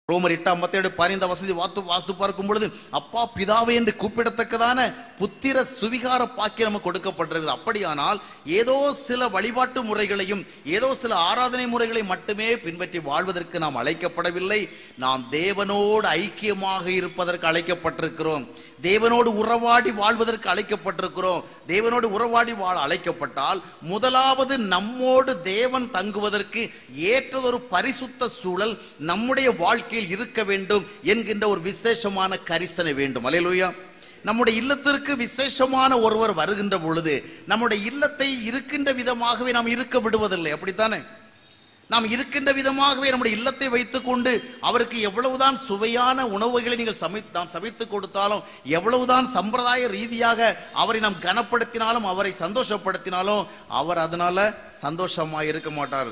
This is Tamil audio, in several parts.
ரோமர் எட்டாம் பத்தேடு பதினைந்த வசதி வாத்து வாஸ்து பார்க்கும் பொழுது அப்பா பிதாவே என்று கூப்பிடத்தக்கதான புத்திர சுவிகார பாக்கியம் நமக்கு கொடுக்கப்பட்டிருக்கிறது அப்படியானால் ஏதோ சில வழிபாட்டு முறைகளையும் ஏதோ சில ஆராதனை முறைகளை மட்டுமே பின்பற்றி வாழ்வதற்கு நாம் அழைக்கப்படவில்லை நாம் தேவனோடு ஐக்கியமாக இருப்பதற்கு அழைக்கப்பட்டிருக்கிறோம் தேவனோடு உறவாடி வாழ்வதற்கு அழைக்கப்பட்டிருக்கிறோம் தேவனோடு உறவாடி வாழ அழைக்கப்பட்டால் முதலாவது நம்மோடு தேவன் தங்குவதற்கு ஏற்றதொரு பரிசுத்த சூழல் நம்முடைய வாழ்க்கையில் இருக்க வேண்டும் என்கின்ற ஒரு விசேஷமான கரிசனை வேண்டும் அலையலூயா நம்முடைய இல்லத்திற்கு விசேஷமான ஒருவர் வருகின்ற பொழுது நம்முடைய இல்லத்தை இருக்கின்ற விதமாகவே நாம் இருக்க விடுவதில்லை அப்படித்தானே நாம் இருக்கின்ற விதமாகவே நம்முடைய இல்லத்தை வைத்துக்கொண்டு அவருக்கு எவ்வளவுதான் சுவையான உணவுகளை நீங்கள் சமை நாம் சமைத்து கொடுத்தாலும் எவ்வளவுதான் சம்பிரதாய ரீதியாக அவரை நாம் கனப்படுத்தினாலும் அவரை சந்தோஷப்படுத்தினாலும் அவர் அதனால சந்தோஷமா இருக்க மாட்டார்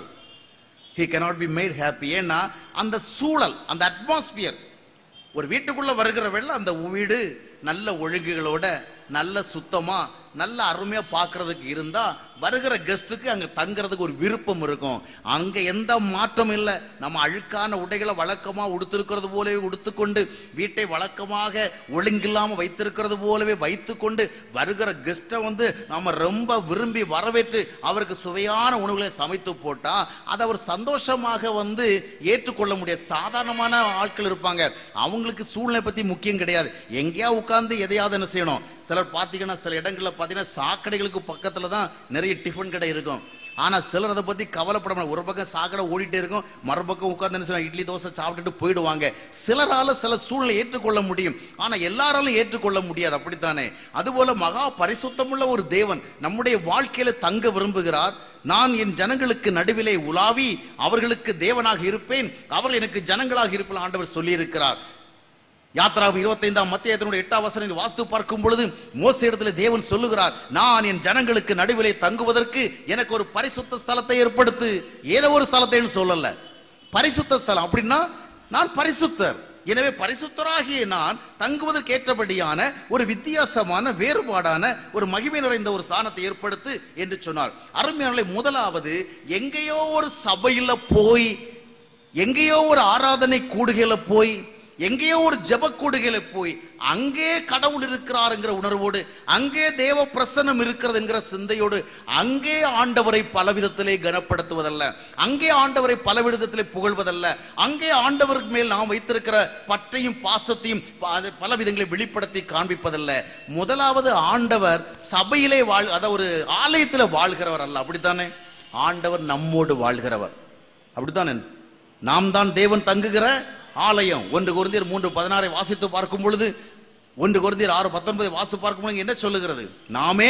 he cannot be made happy ஏன்னா அந்த சூழல் அந்த அட்மாஸ்பியர் ஒரு வீட்டுக்குள்ள வருகிற வெள்ள அந்த வீடு நல்ல ஒழுங்குகளோட நல்ல சுத்தமா நல்ல அருமையா பார்க்கிறதுக்கு இருந்தா வருகிற கெஸ்ட்டுக்கு அங்க தங்குறதுக்கு ஒரு விருப்பம் இருக்கும் அங்க எந்த மாற்றம் இல்லை நம்ம அழுக்கான உடைகளை வழக்கமா உடுத்திருக்கிறது போலவே உடுத்துக்கொண்டு வீட்டை வழக்கமாக ஒழுங்கில்லாம வைத்திருக்கிறது போலவே வைத்துக்கொண்டு வருகிற கெஸ்ட்டை வந்து நாம ரொம்ப விரும்பி வரவேற்று அவருக்கு சுவையான உணவுகளை சமைத்து போட்டா அதை அவர் சந்தோஷமாக வந்து ஏற்றுக்கொள்ள முடியாது சாதாரணமான ஆட்கள் இருப்பாங்க அவங்களுக்கு சூழ்நிலை பத்தி முக்கியம் கிடையாது எங்கேயா உட்கார்ந்து எதையாவது என்ன செய்யணும் சிலர் பார்த்தீங்கன்னா சில இடங்களில் பார்த்தீங்கன்னா சாக்கடைகளுக்கு பக்கத்தில் தான் நிறைய டிஃபன் கடை இருக்கும் ஆனால் சிலர் அதை பற்றி கவலைப்பட மாட்டாங்க. ஒரு பக்கம் சாக்கடை ஓடிட்டே இருக்கும் மறுபக்கம் உட்கார்ந்து என்ன செய்வாங்க, இட்லி தோசை சாப்பிட்டுட்டு போயிடுவாங்க சிலரால சில சூழ்நிலை ஏற்றுக்கொள்ள முடியும் ஆனால் எல்லாராலும் ஏற்றுக்கொள்ள முடியாது அப்படித்தானே அதுபோல மகா பரிசுத்தமுள்ள ஒரு தேவன் நம்முடைய வாழ்க்கையில தங்க விரும்புகிறார் நான் என் ஜனங்களுக்கு நடுவிலே உலாவி அவர்களுக்கு தேவனாக இருப்பேன் அவர்கள் எனக்கு ஜனங்களாக இருப்பேன் ஆண்டவர் சொல்லியிருக்கிறார் யாத்ராவும் இருபத்தைந்தாம் மத்தியத்தினுடைய எட்டாம் வசனம் வாஸ்து பார்க்கும் பொழுது மோச இடத்துல தேவன் சொல்லுகிறார் நான் என் ஜனங்களுக்கு நடுவிலே தங்குவதற்கு எனக்கு ஒரு பரிசுத்த ஸ்தலத்தை ஏற்படுத்து ஏதோ ஒரு ஸ்தலத்தைன்னு சொல்லல பரிசுத்த ஸ்தலம் அப்படின்னா நான் பரிசுத்தர் எனவே பரிசுத்தராகிய நான் தங்குவதற்கு ஏற்றபடியான ஒரு வித்தியாசமான வேறுபாடான ஒரு மகிமை நிறைந்த ஒரு ஸ்தானத்தை ஏற்படுத்து என்று சொன்னார் அருமையான முதலாவது எங்கேயோ ஒரு சபையில போய் எங்கேயோ ஒரு ஆராதனை கூடுகையில போய் எங்கேயோ ஒரு ஜெப கூடுகையில போய் அங்கே கடவுள் இருக்கிறாருங்கிற உணர்வோடு அங்கே தேவ பிரசன்னம் இருக்கிறது என்கிற சிந்தையோடு அங்கே ஆண்டவரை பலவிதத்திலே கனப்படுத்துவதல்ல அங்கே ஆண்டவரை பலவிதத்திலே புகழ்வதல்ல அங்கே ஆண்டவருக்கு மேல் நாம் வைத்திருக்கிற பற்றையும் பாசத்தையும் ப- அது பல விதங்களை வெளிப்படுத்தி காண்பிப்பதல்ல முதலாவது ஆண்டவர் சபையிலே வாழ் அதாவது ஒரு ஆலயத்தில் வாழ்கிறவர் அல்ல அப்படித்தானே ஆண்டவர் நம்மோடு வாழ்கிறவர் அப்படித்தானே நாம் தான் தேவன் தங்குகிற ஆலயம் ஒன்று குருந்தியர் மூன்று பதினாறை வாசித்து பார்க்கும் பொழுது ஒன்று குருந்தியர் ஆறு பத்தொன்பதை வாசித்து பார்க்கும் பொழுது என்ன சொல்லுகிறது நாமே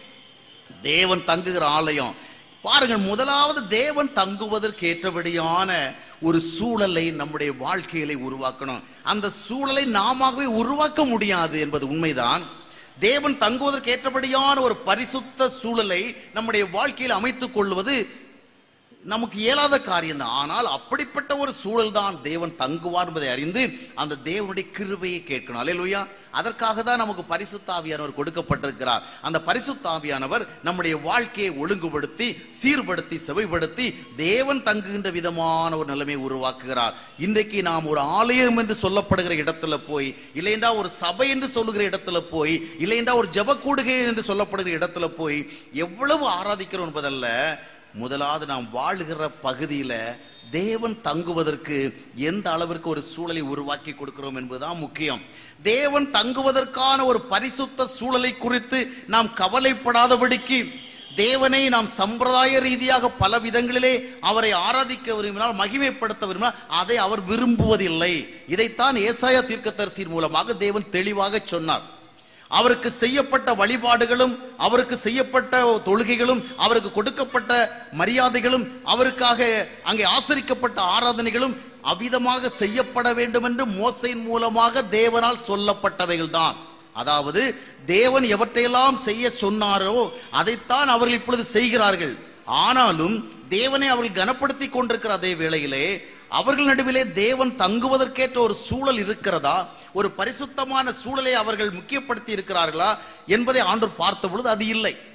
தேவன் தங்குகிற ஆலயம் பாருங்கள் முதலாவது தேவன் தங்குவதற்கு ஏற்றபடியான ஒரு சூழலை நம்முடைய வாழ்க்கையிலே உருவாக்கணும் அந்த சூழலை நாமவே உருவாக்க முடியாது என்பது உண்மைதான் தேவன் தங்குவதற்கு ஏற்றபடியான ஒரு பரிசுத்த சூழலை நம்முடைய வாழ்க்கையில் அமைத்துக் கொள்வது நமக்கு இயலாத காரியம் தான் ஆனால் அப்படிப்பட்ட ஒரு சூழல் தான் தேவன் தங்குவார் என்பதை அறிந்து அந்த தேவனுடைய கிருபையை கேட்கணும் அல்லேலூயா அதற்காக தான் நமக்கு பரிசுத்தாவியானவர் கொடுக்கப்பட்டிருக்கிறார் அந்த பரிசுத்தாவியானவர் நம்முடைய வாழ்க்கையை ஒழுங்குபடுத்தி சீர்படுத்தி செவைப்படுத்தி தேவன் தங்குகின்ற விதமான ஒரு நிலைமையை உருவாக்குகிறார் இன்றைக்கு நாம் ஒரு ஆலயம் என்று சொல்லப்படுகிற இடத்துல போய் இல்லைண்டா ஒரு சபை என்று சொல்லுகிற இடத்துல போய் இல்லைண்டா ஒரு ஜெபக்கூடுகை என்று சொல்லப்படுகிற இடத்துல போய் எவ்வளவு ஆராதிக்கிறோம் என்பதல்ல முதலாவது நாம் வாழுகிற பகுதியில தேவன் தங்குவதற்கு எந்த அளவிற்கு ஒரு சூழலை உருவாக்கி கொடுக்கிறோம் என்பதுதான் முக்கியம் தேவன் தங்குவதற்கான ஒரு பரிசுத்த சூழலை குறித்து நாம் கவலைப்படாதபடிக்கு தேவனை நாம் சம்பிரதாய ரீதியாக பல விதங்களிலே அவரை ஆராதிக்க விரும்பினால் மகிமைப்படுத்த விரும்பினால் அதை அவர் விரும்புவதில்லை இதைத்தான் ஏசாயா தீர்க்கதரிசியின் மூலமாக தேவன் தெளிவாக சொன்னார் அவருக்கு செய்யப்பட்ட வழிபாடுகளும் அவருக்கு செய்யப்பட்ட தொழுகைகளும் அவருக்கு கொடுக்கப்பட்ட மரியாதைகளும் அவருக்காக அங்கே ஆசரிக்கப்பட்ட ஆராதனைகளும் அவ்விதமாக செய்யப்பட வேண்டும் என்று மோசையின் மூலமாக தேவனால் சொல்லப்பட்டவைகள் தான் அதாவது தேவன் எவற்றையெல்லாம் செய்ய சொன்னாரோ அதைத்தான் அவர்கள் இப்பொழுது செய்கிறார்கள் ஆனாலும் தேவனை அவர்கள் கனப்படுத்தி கொண்டிருக்கிற அதே வேளையிலே அவர்கள் நடுவிலே தேவன் தங்குவதற்கேற்ற ஒரு சூழல் இருக்கிறதா ஒரு பரிசுத்தமான சூழலை அவர்கள் முக்கியப்படுத்தி இருக்கிறார்களா என்பதை ஆண்டு பார்த்த பொழுது அது இல்லை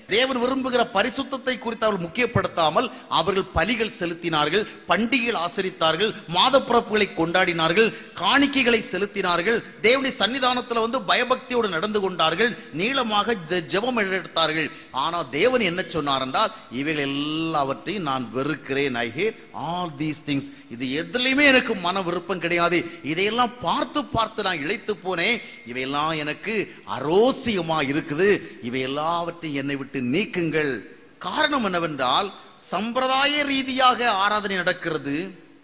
தேவன் விரும்புகிற பரிசுத்தத்தை குறித்து அவர்கள் முக்கியப்படுத்தாமல் அவர்கள் பலிகள் செலுத்தினார்கள் பண்டிகைகள் ஆசரித்தார்கள் மாதப்பிறப்புகளை கொண்டாடினார்கள் காணிக்கைகளை செலுத்தினார்கள் தேவனுடைய சன்னிதானத்தில் வந்து பயபக்தியோடு நடந்து கொண்டார்கள் நீளமாக ஜெ- ஜெபம் எடுத்தார்கள் ஆனால் தேவன் என்ன சொன்னார் என்றால் இவைகள் எல்லாவற்றையும் நான் வெறுக்கிறேன் I hate all these things இது எதுலையுமே எனக்கு மன விருப்பம் கிடையாது இதையெல்லாம் பார்த்து பார்த்து நான் இழைத்து போனேன் இவையெல்லாம் எனக்கு அரோசியமா இருக்குது இவை எல்லாவற்றையும் என்னை விட்டு நீக்குங்கள் காரணம் என்னவென்றால் சம்பிரதாய ரீதியாக ஆராதனை நடக்கிறது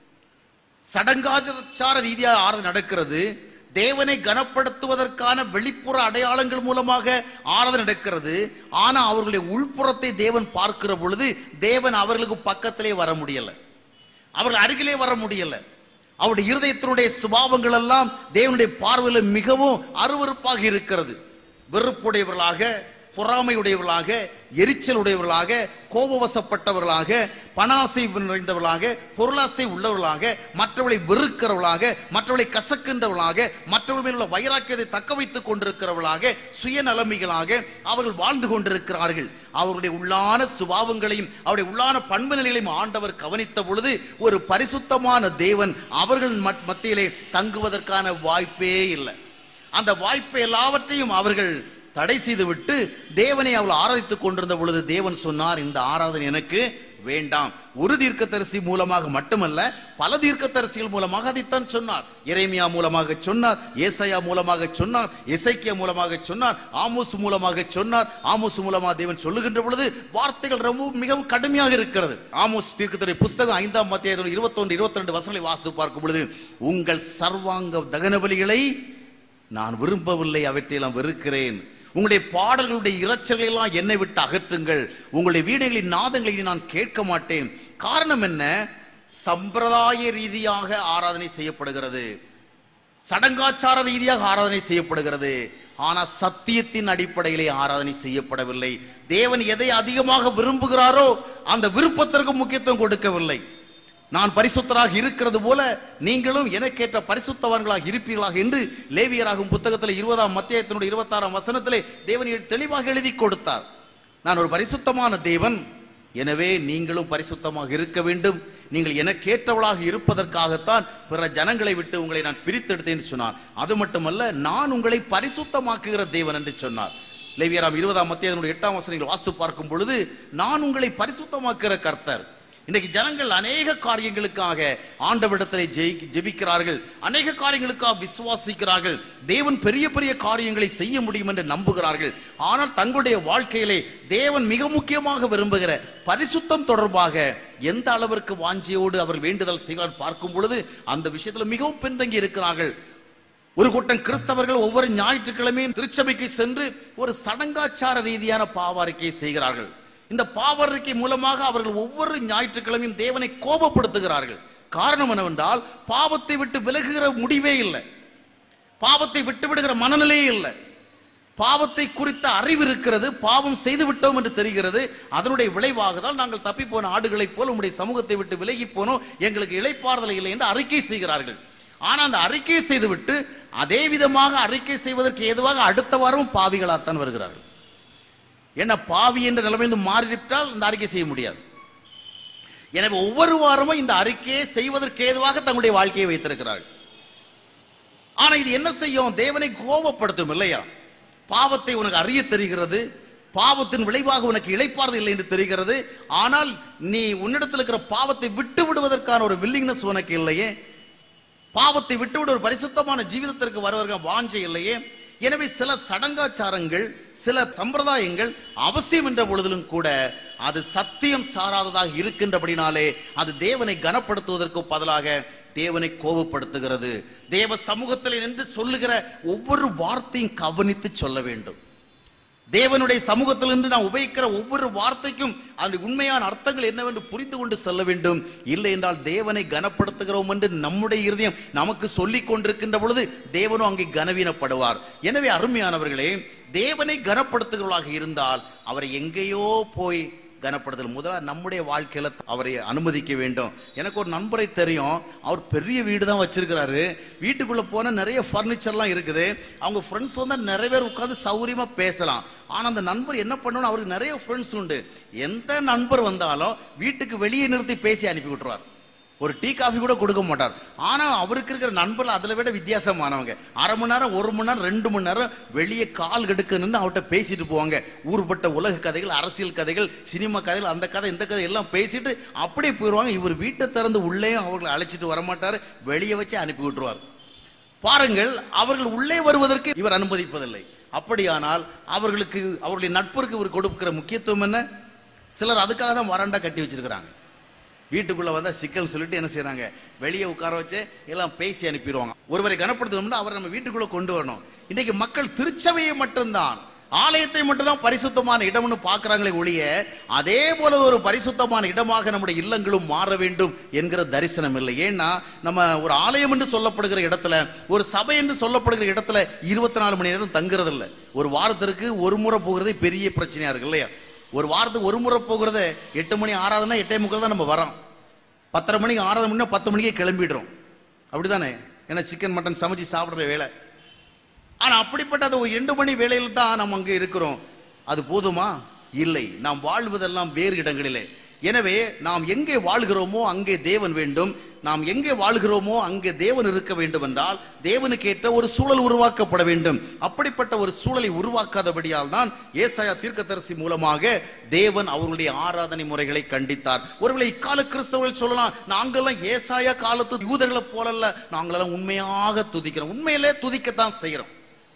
சடங்காச்சார ரீதியாக ஆராதனை நடக்கிறது தேவனை கனப்படுத்துவதற்கான வெளிப்புற அடையாளங்கள் மூலமாக ஆராதனை நடக்கிறது ஆனா அவர்களுடைய உள்புறத்தை தேவன் பார்க்கிற பொழுது தேவன் அவர்களுக்கு பக்கத்திலே வர முடியல அவர்கள் அருகிலே வர முடியல அவருடைய இருதயத்தினுடைய சுபாவங்கள் எல்லாம் தேவனுடைய பார்வையில் மிகவும் அருவருப்பாக இருக்கிறது வெறுப்புடையவர்களாக பொறாமையுடையவர்களாக எரிச்சல் உடையவர்களாக கோபவசப்பட்டவர்களாக பணாசை நிறைந்தவர்களாக பொருளாசை உள்ளவர்களாக மற்றவர்களை வெறுக்கிறவர்களாக மற்றவர்களை கசக்கின்றவர்களாக மற்றவர்கள் மேல் உள்ள வைராக்கியத்தை தக்க வைத்துக் கொண்டிருக்கிறவர்களாக சுயநலமிகளாக அவர்கள் வாழ்ந்து கொண்டிருக்கிறார்கள் அவருடைய உள்ளான சுபாவங்களையும் அவருடைய உள்ளான பண்பு நிலைகளையும் ஆண்டவர் கவனித்த பொழுது ஒரு பரிசுத்தமான தேவன் அவர்கள் மத்- மத்தியிலே தங்குவதற்கான வாய்ப்பே இல்லை அந்த வாய்ப்பை எல்லாவற்றையும் அவர்கள் தடை செய்துவிட்டு தேவனை அவள் ஆராதித்துக் கொண்டிருந்த பொழுது தேவன் சொன்னார் இந்த ஆராதனை எனக்கு வேண்டாம் ஒரு தீர்க்கதரிசி மூலமாக மட்டுமல்ல பல தீர்க்கதரிசிகள் மூலமாக அதைத்தான் சொன்னார் எரேமியா மூலமாக சொன்னார் ஏசாயா மூலமாக சொன்னார் எசைக்கியா மூலமாக சொன்னார் ஆமோஸ் மூலமாக சொன்னார் ஆமோஸ் மூலமாக தேவன் சொல்லுகின்ற பொழுது வார்த்தைகள் ரொம்ப மிகவும் கடுமையாக இருக்கிறது ஆமோஸ் தீர்க்கதரிசி புஸ்தகம் ஐந்தாம் மத்திய இருபத்தொன்று இருபத்தி ரெண்டு வசனங்களை வாசித்து பார்க்கும் பொழுது உங்கள் சர்வாங்க தகன பலிகளை நான் விரும்பவில்லை அவற்றையெல்லாம் வெறுக்கிறேன் உங்களுடைய பாடல்களுடைய இரைச்சல்களை எல்லாம் என்னை விட்டு அகற்றுங்கள் உங்களுடைய வீடுகளின் நாதங்களை நான் கேட்க மாட்டேன் காரணம் என்ன சம்பிரதாய ரீதியாக ஆராதனை செய்யப்படுகிறது சடங்காச்சார ரீதியாக ஆராதனை செய்யப்படுகிறது ஆனா சத்தியத்தின் அடிப்படையிலே ஆராதனை செய்யப்படவில்லை தேவன் எதை அதிகமாக விரும்புகிறாரோ அந்த விருப்பத்திற்கு முக்கியத்துவம் கொடுக்கவில்லை நான் பரிசுத்தராக இருக்கிறது போல நீங்களும் எனக்கேற்ற பரிசுத்தவான்களாக இருப்பீர்களாக என்று லேவியராகும் புத்தகத்தில் இருபதாம் மத்தியத்தினுடைய இருபத்தாறாம் வசனத்திலே தேவன் தெளிவாக எழுதி கொடுத்தார் நான் ஒரு பரிசுத்தமான தேவன் எனவே நீங்களும் பரிசுத்தமாக இருக்க வேண்டும் நீங்கள் எனக்கேற்றவளாக இருப்பதற்காகத்தான் பிற ஜனங்களை விட்டு உங்களை நான் பிரித்தெடுத்தேன் சொன்னார் அது மட்டுமல்ல நான் உங்களை பரிசுத்தமாக்குகிற தேவன் என்று சொன்னார் லேவியராம் இருபதாம் மத்திய எட்டாம் வசனங்கள் வாஸ்து பார்க்கும் பொழுது நான் உங்களை பரிசுத்தமாக்குகிற கர்த்தர் இன்னைக்கு ஜனங்கள் அநேக காரியங்களுக்காக ஆண்டவிடத்திலே ஜெயி ஜெபிக்கிறார்கள் அநேக காரியங்களுக்காக விசுவாசிக்கிறார்கள் தேவன் பெரிய பெரிய காரியங்களை செய்ய முடியும் என்று நம்புகிறார்கள் ஆனால் தங்களுடைய வாழ்க்கையிலே தேவன் மிக முக்கியமாக விரும்புகிற பரிசுத்தம் தொடர்பாக எந்த அளவிற்கு வாஞ்சியோடு அவர் வேண்டுதல் செய்கிறார் பார்க்கும் பொழுது அந்த விஷயத்துல மிகவும் பின்தங்கி இருக்கிறார்கள் ஒரு கூட்டம் கிறிஸ்தவர்கள் ஒவ்வொரு ஞாயிற்றுக்கிழமையும் திருச்சபைக்கு சென்று ஒரு சடங்காச்சார ரீதியான பாவாரிக்கையை செய்கிறார்கள் இந்த பாவறிக்கை மூலமாக அவர்கள் ஒவ்வொரு ஞாயிற்றுக்கிழமையும் தேவனை கோபப்படுத்துகிறார்கள் காரணம் என்னவென்றால் பாவத்தை விட்டு விலகுகிற முடிவே இல்லை பாவத்தை விட்டு விடுகிற மனநிலையே இல்லை பாவத்தை குறித்த அறிவு இருக்கிறது பாவம் செய்து விட்டோம் என்று தெரிகிறது அதனுடைய விளைவாக தான் நாங்கள் தப்பி போன ஆடுகளைப் போல உங்களுடைய சமூகத்தை விட்டு விலகி போனோம் எங்களுக்கு இளைப்பாறுதல் இல்லை என்று அறிக்கை செய்கிறார்கள் ஆனால் அந்த அறிக்கை செய்துவிட்டு அதே விதமாக அறிக்கை செய்வதற்கு ஏதுவாக அடுத்த வாரம் பாவிகளாகத்தான் வருகிறார்கள் என்ன பாவி என்ற நிலைமையிலிருந்து மாறிவிட்டால் இந்த அறிக்கை செய்ய முடியாது எனவே ஒவ்வொரு வாரமும் இந்த அறிக்கையை செய்வதற்கு ஏதுவாக தங்களுடைய வாழ்க்கையை வைத்திருக்கிறார்கள் ஆனா இது என்ன செய்யும் தேவனை கோபப்படுத்தும் இல்லையா பாவத்தை உனக்கு அறிய தெரிகிறது பாவத்தின் விளைவாக உனக்கு இளைப்பாறுதல் இல்லை என்று தெரிகிறது ஆனால் நீ உன்னிடத்தில் இருக்கிற பாவத்தை விட்டு விடுவதற்கான ஒரு வில்லிங்னஸ் உனக்கு இல்லையே பாவத்தை விட்டுவிட ஒரு பரிசுத்தமான ஜீவிதத்திற்கு வருவதற்கு வாஞ்சை இல்லையே எனவே சில சடங்காச்சாரங்கள் சில சம்பிரதாயங்கள் அவசியம் என்ற பொழுதிலும் கூட அது சத்தியம் சாராததாக இருக்கின்றபடினாலே அது தேவனை கனப்படுத்துவதற்கு பதிலாக தேவனை கோபப்படுத்துகிறது தேவ சமூகத்தில் நின்று சொல்லுகிற ஒவ்வொரு வார்த்தையும் கவனித்து சொல்ல வேண்டும் தேவனுடைய சமூகத்தில் இருந்து நாம் உபயோகிக்கிற ஒவ்வொரு வார்த்தைக்கும் அந்த உண்மையான அர்த்தங்கள் என்னவென்று புரிந்து கொண்டு செல்ல வேண்டும் இல்லை என்றால் தேவனை கனப்படுத்துகிறோம் என்று நம்முடைய இருதயம் நமக்கு சொல்லிக் கொண்டிருக்கின்ற பொழுது தேவனும் அங்கே கனவீனப்படுவார் எனவே அருமையானவர்களே தேவனை கனப்படுத்துகிறவர்களாக இருந்தால் அவரை எங்கேயோ போய் கனப்படுதல் முதல்ல நம்முடைய வாழ்க்கையில அவரை அனுமதிக்க வேண்டும் எனக்கு ஒரு நண்பரை தெரியும் அவர் பெரிய வீடு தான் வச்சிருக்கிறாரு வீட்டுக்குள்ள போனா நிறைய ஃபர்னிச்சர்லாம் இருக்குது அவங்க ஃப்ரெண்ட்ஸ் வந்தா நிறைய பேர் உட்கார்ந்து சௌரியமா பேசலாம் ஆனா அந்த நண்பர் என்ன பண்ணணும் அவருக்கு நிறைய ஃப்ரெண்ட்ஸ் உண்டு எந்த நண்பர் வந்தாலும் வீட்டுக்கு வெளியே நிறுத்தி பேசி அனுப்பி விட்டுருவார் ஒரு டீ காஃபி கூட கொடுக்க மாட்டார் ஆனா அவருக்கு இருக்கிற நண்பர்கள் அதில் விட வித்தியாசமானவங்க அரை மணி நேரம் ஒரு மணி நேரம் ரெண்டு மணி நேரம் வெளியே கால் கெடுக்க நின்று அவர்கிட்ட பேசிட்டு போவாங்க ஊர்பட்ட உலக கதைகள் அரசியல் கதைகள் சினிமா கதைகள் அந்த கதை இந்த கதை எல்லாம் பேசிட்டு அப்படியே போயிடுவாங்க இவர் வீட்டை திறந்து உள்ளேயும் அவர்களை அழைச்சிட்டு வரமாட்டார் வெளியே வச்சு அனுப்பி விட்டுருவார் பாருங்கள் அவர்கள் உள்ளே வருவதற்கு இவர் அனுமதிப்பதில்லை அப்படியானால் அவர்களுக்கு அவர்களுடைய நட்பிற்கு இவர் கொடுக்கிற முக்கியத்துவம் என்ன சிலர் அதுக்காக தான் வராண்டா கட்டி வச்சிருக்கிறாங்க வீட்டுக்குள்ள வந்தா சிக்கல் சொல்லிட்டு என்ன செய்றாங்க வெளியே உட்கார வச்சு எல்லாம் பேசி அனுப்பிடுவாங்க ஒருவரை கனப்படுத்தணும்னா அவரை நம்ம வீட்டுக்குள்ள கொண்டு வரணும் இன்னைக்கு மக்கள் திருச்சபையை மட்டும்தான் ஆலயத்தை மட்டும்தான் பரிசுத்தமான இடம்னு பார்க்கறாங்களே ஒழிய அதே போல ஒரு பரிசுத்தமான இடமாக நம்முடைய இல்லங்களும் மாற வேண்டும் என்கிற தரிசனம் இல்லை ஏன்னா நம்ம ஒரு ஆலயம் என்று சொல்லப்படுகிற இடத்துல ஒரு சபை என்று சொல்லப்படுகிற இடத்துல இருபத்தி நாலு மணி நேரம் தங்குறது இல்லை ஒரு வாரத்திற்கு ஒரு முறை போகிறதே பெரிய பிரச்சனையா இருக்கு இல்லையா ஒரு வாரத்துக்கு ஒரு முறை போகிறது எட்டு மணி ஆறாதுன்னா எட்டே முக்கால் தான் நம்ம வரோம் பத்தரை மணிக்கு ஆறாவது மணி பத்து மணிக்கே கிளம்பிடுறோம் அப்படிதானே ஏன்னா சிக்கன் மட்டன் சமைச்சு சாப்பிடுற வேலை ஆனா அப்படிப்பட்ட அந்த ஒரு ரெண்டு மணி வேலையில் தான் நாம் அங்கே இருக்கிறோம் அது போதுமா இல்லை நாம் வாழ்வதெல்லாம் வேறு இடங்களிலே எனவே நாம் எங்கே வாழ்கிறோமோ அங்கே தேவன் வேண்டும் நாம் எங்கே வாழ்கிறோமோ அங்கே தேவன் இருக்க வேண்டும் என்றால் தேவனுக்கு ஏற்ற ஒரு சூழல் உருவாக்கப்பட வேண்டும் அப்படிப்பட்ட ஒரு சூழலை உருவாக்காதபடியால் தான் ஏசாயா தீர்க்கதரிசி மூலமாக தேவன் அவர்களுடைய ஆராதனை முறைகளை கண்டித்தார் ஒருவேளை இக்கால கிறிஸ்தவர்கள் சொல்லலாம் நாங்கெல்லாம் ஏசாயா காலத்து யூதர்களை போலல்ல நாங்களெல்லாம் உண்மையாக துதிக்கிறோம் உண்மையிலே துதிக்கத்தான் செய்கிறோம்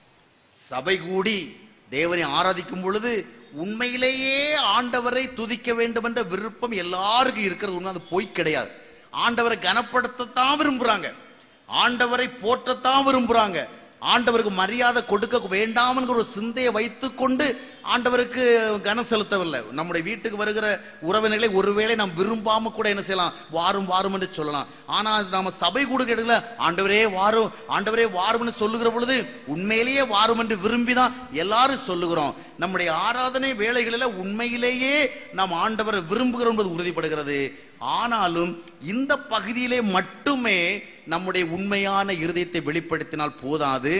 சபை கூடி தேவனை ஆராதிக்கும் பொழுது உண்மையிலேயே ஆண்டவரை துதிக்க வேண்டும் என்ற விருப்பம் எல்லாருக்கும் இருக்கிறது உண்மை அது பொய் கிடையாது ஆண்டவரை கனப்படுத்தத்தான் விரும்புறாங்க ஆண்டவரை போற்றத்தான் விரும்புறாங்க ஆண்டவருக்கு மரியாதை கொடுக்க வேண்டாம்ங்கிற ஒரு சிந்தையை வைத்துக்கொண்டு ஆண்டவருக்கு கனம் செலுத்தவில்லை நம்முடைய வீட்டுக்கு வருகிற உறவினர்களை ஒருவேளை நாம் விரும்பாம கூட என்ன செய்யலாம் வாரும் வாரும் என்று சொல்லலாம் ஆனா நாம சபை கூட கேட்கல ஆண்டவரே வாரும் ஆண்டவரே வாரும்னு சொல்லுகிற பொழுது உண்மையிலேயே வாரும் என்று விரும்பி தான் எல்லாரும் சொல்லுகிறோம் நம்முடைய ஆராதனை வேலைகளில் உண்மையிலேயே நாம் ஆண்டவரை விரும்புகிறோம் என்பது உறுதிப்படுகிறது ஆனாலும் இந்த பகுதியிலே மட்டுமே நம்முடைய உண்மையான இருதயத்தை வெளிப்படுத்தினால் போதாது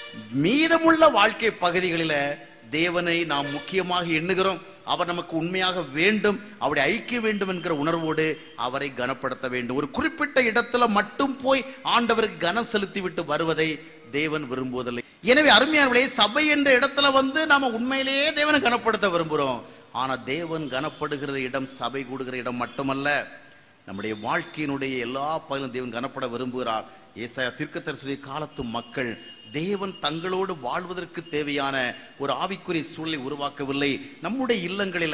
மீதமுள்ள வாழ்க்கை பகுதிகளில தேவனை நாம் முக்கியமாக எண்ணுகிறோம் அவர் நமக்கு உண்மையாக வேண்டும் அவரை ஐக்கிய வேண்டும் என்கிற உணர்வோடு அவரை கனப்படுத்த வேண்டும் ஒரு குறிப்பிட்ட இடத்துல மட்டும் போய் ஆண்டவருக்கு கனம் செலுத்தி விட்டு வருவதை தேவன் விரும்புவதில்லை எனவே அருமையானவர்களே சபை என்ற இடத்துல வந்து நாம உண்மையிலேயே தேவனை கனப்படுத்த விரும்புகிறோம் ஆனா தேவன் கனப்படுகிற இடம் சபை கூடுகிற இடம் மட்டுமல்ல நம்முடைய வாழ்க்கையினுடைய எல்லா பகுதியும் தேவன் கனப்பட விரும்புகிறார் ஏசாயா தீர்க்கதரிசியுடைய காலத்து மக்கள் தேவன் தங்களோடு வாழ்வதற்கு தேவையான ஒரு ஆவிக்குரிய சூழலை உருவாக்கவில்லை நம்முடைய இல்லங்களில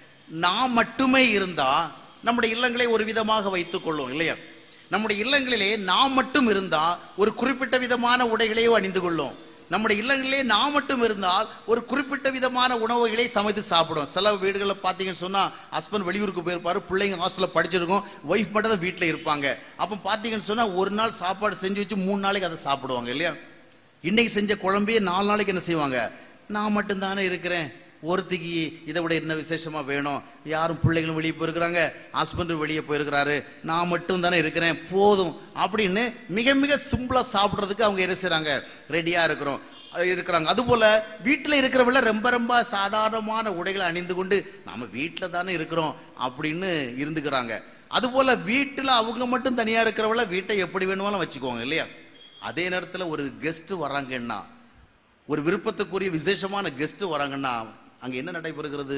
நாம் மட்டுமே இருந்தா நம்முடைய இல்லங்களை ஒரு விதமாக வைத்துக் கொள்ளும் இல்லையா நம்முடைய இல்லங்களிலே நாம் மட்டும் இருந்தா ஒரு குறிப்பிட்ட விதமான உடைகளையோ அணிந்து கொள்ளும் நம்முடைய இல்லங்களிலே நாம் மட்டும் இருந்தால் ஒரு குறிப்பிட்ட விதமான உணவுகளை சமைத்து சாப்பிடும் சில வீடுகளில் பார்த்தீங்கன்னு சொன்னா ஹஸ்பண்ட் வெளியூருக்கு போயிருப்பாரு பிள்ளைங்க ஹாஸ்டலில் படிச்சிருக்கோம் ஒய்ஃப் மட்டும் தான் வீட்டில் இருப்பாங்க அப்போ பார்த்தீங்கன்னு சொன்னா ஒரு நாள் சாப்பாடு செஞ்சு வச்சு மூணு நாளைக்கு அதை சாப்பிடுவாங்க இல்லையா இன்னைக்கு செஞ்ச குழம்பையே நாலு நாளைக்கு என்ன செய்வாங்க நான் மட்டும்தானே இருக்கிறேன் ஒருத்திக்கு இதை விட என்ன விசேஷமா வேணும் யாரும் பிள்ளைகளும் வெளியே போயிருக்கிறாங்க ஹஸ்பண்டும் வெளியே போயிருக்கிறாரு நான் மட்டும் தானே இருக்கிறேன் போதும் அப்படின்னு மிக மிக சிம்பிளா சாப்பிட்றதுக்கு அவங்க என்ன செய்றாங்க ரெடியா இருக்கிறோம் அஹ் இருக்கிறாங்க அதுபோல வீட்டில் இருக்கிறவங்கள ரொம்ப ரொம்ப சாதாரணமான உடைகளை அணிந்து கொண்டு நாம வீட்டில் தானே இருக்கிறோம் அப்படின்னு இருந்துக்கிறாங்க அதுபோல வீட்டில் அவங்க மட்டும் தனியா இருக்கிறவங்கள வீட்டை எப்படி வேணுமாலும் வச்சுக்குவாங்க இல்லையா அதே நேரத்தில் ஒரு கெஸ்ட் வராங்கன்னா ஒரு விருப்பத்துக்குரிய விசேஷமான கெஸ்ட் வராங்கன்னா அங்க என்ன நடைபெறுகிறது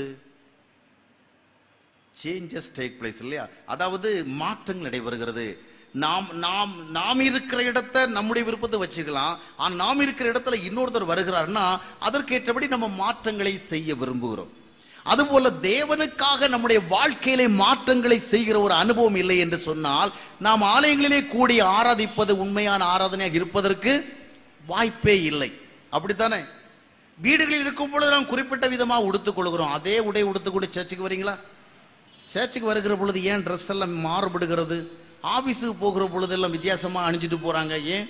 சேஞ்சஸ் டேக் பிளேஸ் இல்லையா அதாவது மாற்றங்கள் நடைபெறுகிறது நாம் நாம் நாம் இருக்கிற இடத்த நம்முடைய விருப்பத்தை வச்சுக்கலாம் ஆனால் நாம் இருக்கிற இடத்துல இன்னொருத்தர் வருகிறாருன்னா அதற்கேற்றபடி நம்ம மாற்றங்களை செய்ய விரும்புகிறோம் அதுபோல தேவனுக்காக நம்முடைய வாழ்க்கையிலே மாற்றங்களை செய்கிற ஒரு அனுபவம் இல்லை என்று சொன்னால் நாம் ஆலயங்களிலே கூடி ஆராதிப்பது உண்மையான ஆராதனையாக இருப்பதற்கு வாய்ப்பே இல்லை அப்படித்தானே வீடுகளில் இருக்கும் பொழுது நாம் குறிப்பிட்ட விதமாக உடுத்துக் கொள்கிறோம் அதே உடை உடுத்துக்கொண்டு சர்ச்சுக்கு வரீங்களா சர்ச்சுக்கு வருகிற பொழுது ஏன் ட்ரெஸ் எல்லாம் மாறுபடுகிறது ஆபீஸுக்கு போகிற பொழுதெல்லாம் வித்தியாசமாக அணிஞ்சிட்டு போகிறாங்க ஏன்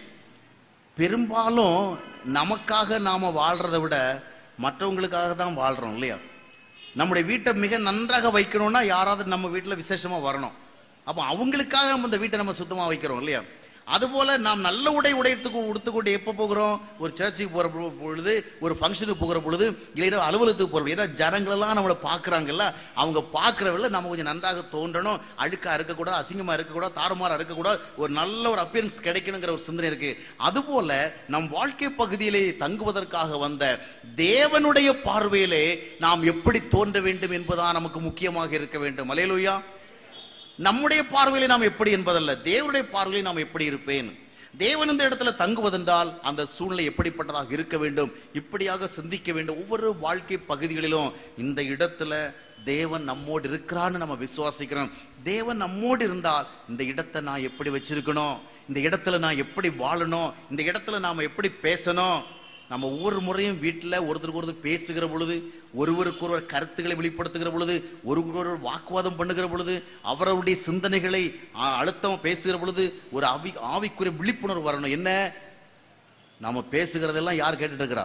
பெரும்பாலும் நமக்காக நாம் வாழ்கிறத விட மற்றவங்களுக்காக தான் வாழ்கிறோம் இல்லையா நம்முடைய வீட்டை மிக நன்றாக வைக்கணும்னா யாராவது நம்ம வீட்டில் விசேஷமா வரணும் அப்போ அவங்களுக்காக நம்ம இந்த வீட்டை நம்ம சுத்தமா வைக்கிறோம் இல்லையா அதுபோல நாம் நல்ல உடை உடையத்துக்கு உடுத்துக்கொண்டு எப்போ போகிறோம் ஒரு சர்ச்சுக்கு போகிற பொழுது ஒரு ஃபங்க்ஷனுக்கு போகிற பொழுது இல்லைன்னா அலுவலகத்துக்கு போகிற ஏன்னா ஜனங்களெல்லாம் நம்மளை பார்க்குறாங்கல்ல அவங்க பார்க்குறவங்கள நம்ம கொஞ்சம் நன்றாக தோன்றணும் அழுக்கா இருக்கக்கூடாது அசிங்கமாக இருக்கக்கூடாது தாறுமாறாக இருக்கக்கூடாது ஒரு நல்ல ஒரு அப்பியரன்ஸ் கிடைக்கணுங்கிற ஒரு சிந்தனை இருக்கு அதுபோல நம் வாழ்க்கை பகுதியிலே தங்குவதற்காக வந்த தேவனுடைய பார்வையிலே நாம் எப்படி தோன்ற வேண்டும் என்பதுதான் நமக்கு முக்கியமாக இருக்க வேண்டும் அலையலுயா நம்முடைய பார்வையிலே நாம் எப்படி என்பதல்ல தேவனுடைய பார்வையிலே நாம் எப்படி இருப்பேன் தேவன் இந்த இடத்துல தங்குவதென்றால் அந்த சூழ்நிலை எப்படிப்பட்டதாக இருக்க வேண்டும் இப்படியாக சிந்திக்க வேண்டும் ஒவ்வொரு வாழ்க்கை பகுதிகளிலும் இந்த இடத்துல தேவன் நம்மோடு இருக்கிறான்னு நம்ம விசுவாசிக்கிறோம் தேவன் நம்மோடு இருந்தால் இந்த இடத்தை நான் எப்படி வச்சிருக்கணும் இந்த இடத்துல நான் எப்படி வாழணும் இந்த இடத்துல நாம எப்படி பேசணும் நம்ம ஒவ்வொரு முறையும் வீட்டில் ஒருத்தருக்கு ஒருத்தர் பேசுகிற பொழுது ஒருவருக்கு ஒருவர் கருத்துக்களை வெளிப்படுத்துகிற பொழுது ஒருவருக்கு ஒருவர் வாக்குவாதம் பண்ணுகிற பொழுது அவரவருடைய சிந்தனைகளை ஆ, அழுத்தம் பேசுகிற பொழுது ஒரு ஆவி ஆவிக்குரிய விழிப்புணர்வு வரணும் என்ன நாம பேசுகிறதெல்லாம் யார் கேட்டுட்டு இருக்கிறா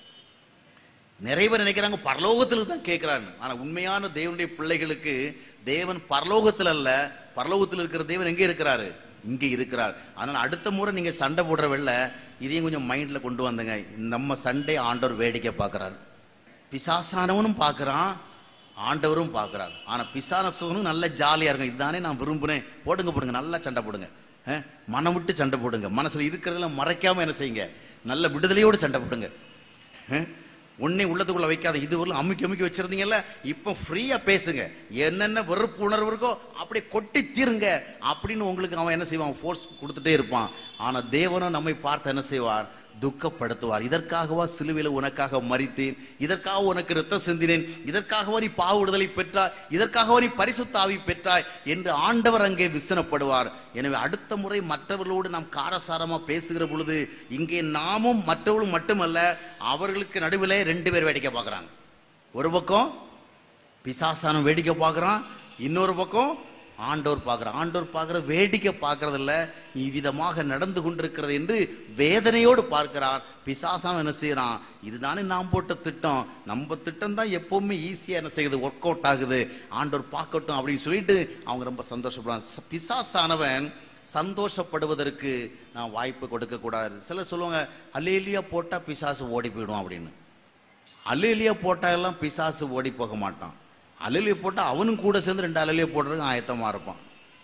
நிறைய பேர் நினைக்கிறாங்க பரலோகத்தில் தான் கேட்கிறாங்க ஆனா உண்மையான தேவனுடைய பிள்ளைகளுக்கு தேவன் பரலோகத்தில் அல்ல பரலோகத்தில் இருக்கிற தேவன் எங்கே இருக்கிறாரு இங்கே இருக்கிறார் அதனால அடுத்த முறை நீங்க சண்டை போடுற வெள்ள இதையும் கொஞ்சம் மைண்ட்ல கொண்டு வந்தங்க நம்ம சண்டை ஆண்டவர் வேடிக்கை பார்க்கறாரு பிசாசானவனும் பார்க்கறான் ஆண்டவரும் பார்க்கறார் ஆனா பிசாசவனும் நல்ல ஜாலியா இருக்கும் இதுதானே நான் விரும்புனேன் போடுங்க போடுங்க நல்லா சண்டை போடுங்க அஹ், மனம் விட்டு சண்டை போடுங்க மனசுல இருக்கிறதெல்லாம் மறைக்காம என்ன செய்யுங்க நல்ல விடுதலையோடு சண்டை போடுங்க அஹ், உன்னை உள்ளத்துக்குள்ள வைக்காத இது வரலும் அமுக்கி அமுக்கி வச்சிருந்தீங்கல்ல இப்போ ஃப்ரீயா பேசுங்க என்னென்ன வெறுப்பு உணர்வு இருக்கோ அப்படியே கொட்டி தீருங்க அப்படின்னு உங்களுக்கு அவன் என்ன செய்வான் ஃபோர்ஸ் கொடுத்துட்டே இருப்பான் ஆனா தேவனும் நம்மை பார்த்து என்ன செய்வார் துக்கப்படுத்துவார் இதற்காகவா சிலுவையில் உனக்காக மறித்தேன் இதற்காக உனக்கு இரத்த சிந்தினேன் இதற்காகவா நீ பாவ விடுதலை பெற்றாய் இதற்காகவா நீ பரிசுத்த ஆவி பெற்றாய் என்று ஆண்டவர் அங்கே விசனப்படுவார் எனவே அடுத்த முறை மற்றவர்களோடு நாம் காரசாரமா பேசுகிற பொழுது இங்கே நாமும் மற்றவர்களும் மட்டுமல்ல அவர்களுக்கு நடுவில் ரெண்டு பேர் வேடிக்கை பார்க்கறாங்க ஒரு பக்கம் பிசாசானம் வேடிக்கை பார்க்கறான் இன்னொரு பக்கம் ஆண்டோர் பார்க்குறான் ஆண்டோர் பார்க்குற வேடிக்கை பார்க்கறதில்ல இவ்விதமாக நடந்து கொண்டிருக்கிறது என்று வேதனையோடு பார்க்கிறான் பிசாசானம் என்ன செய்யறான் இதுதானே நாம் போட்ட திட்டம் நம்ம திட்டம் தான் எப்பவுமே ஈஸியாக என்ன செய்யுது ஒர்க் அவுட் ஆகுது ஆண்டோர் பார்க்கட்டும் அப்படின்னு சொல்லிட்டு அவங்க ரொம்ப சந்தோஷப்படுறான் ச- பிசாசானவன் சந்தோஷப்படுவதற்கு நான் வாய்ப்பு கொடுக்க கூடாது சிலர் சொல்லுவாங்க அலேலியா போட்டா பிசாசு ஓடி போயிடும் அப்படின்னு அலையிலியா போட்டா எல்லாம் பிசாசு ஓடி போக மாட்டான் அலையிலிய போட்டா அவனும் கூட சேர்ந்து ரெண்டு அலையிலிய போடுறதுக்கு ஆயத்தமா இருப்பான்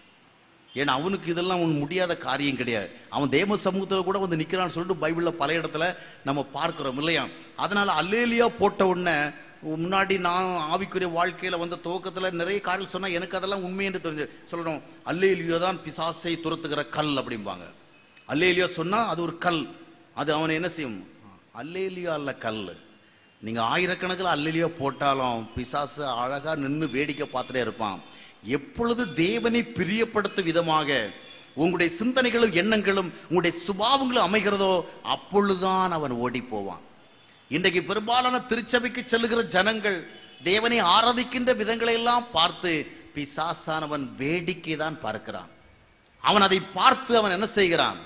ஏன்னா அவனுக்கு இதெல்லாம் அவனுக்கு முடியாத காரியம் கிடையாது அவன் தேவ சமூகத்தில் கூட வந்து நிற்கிறான்னு சொல்லிட்டு பைபிளில் பல இடத்துல நம்ம பார்க்கிறோம் இல்லையா அதனால அல்லேலியா போட்ட உடனே முன்னாடி நான் ஆவிக்குரிய வாழ்க்கையில வந்த துவக்கத்தில் நிறைய காரியம் சொன்னா எனக்கு அதெல்லாம் உண்மை என்று தெரிஞ்சு சொல்லணும் அல்லேலியோ தான் பிசாசை துரத்துகிற கல் அப்படிம்பாங்க அல்லேலியோ சொன்னா அது ஒரு கல் அது அவனை என்ன செய்யும் அல்லேலியோ அல்ல கல் நீங்க ஆயிரக்கணக்கில் அல்லலியோ போட்டாலும் பிசாசு அழகா நின்று வேடிக்கை பார்த்துட்டே இருப்பான் எப்பொழுது தேவனை பிரியப்படுத்தும் விதமாக உங்களுடைய சிந்தனைகளும் எண்ணங்களும் உங்களுடைய சுபாவங்களும் அமைகிறதோ அப்பொழுதுதான் அவன் ஓடி போவான் இன்றைக்கு பெரும்பாலான திருச்சபைக்கு செல்லுகிற ஜனங்கள் தேவனை ஆராதிக்கின்ற விதங்களை எல்லாம் பார்த்து பிசாசானவன் வேடிக்கை தான் பார்க்கிறான் அவன் அதை பார்த்து அவன் என்ன செய்கிறான்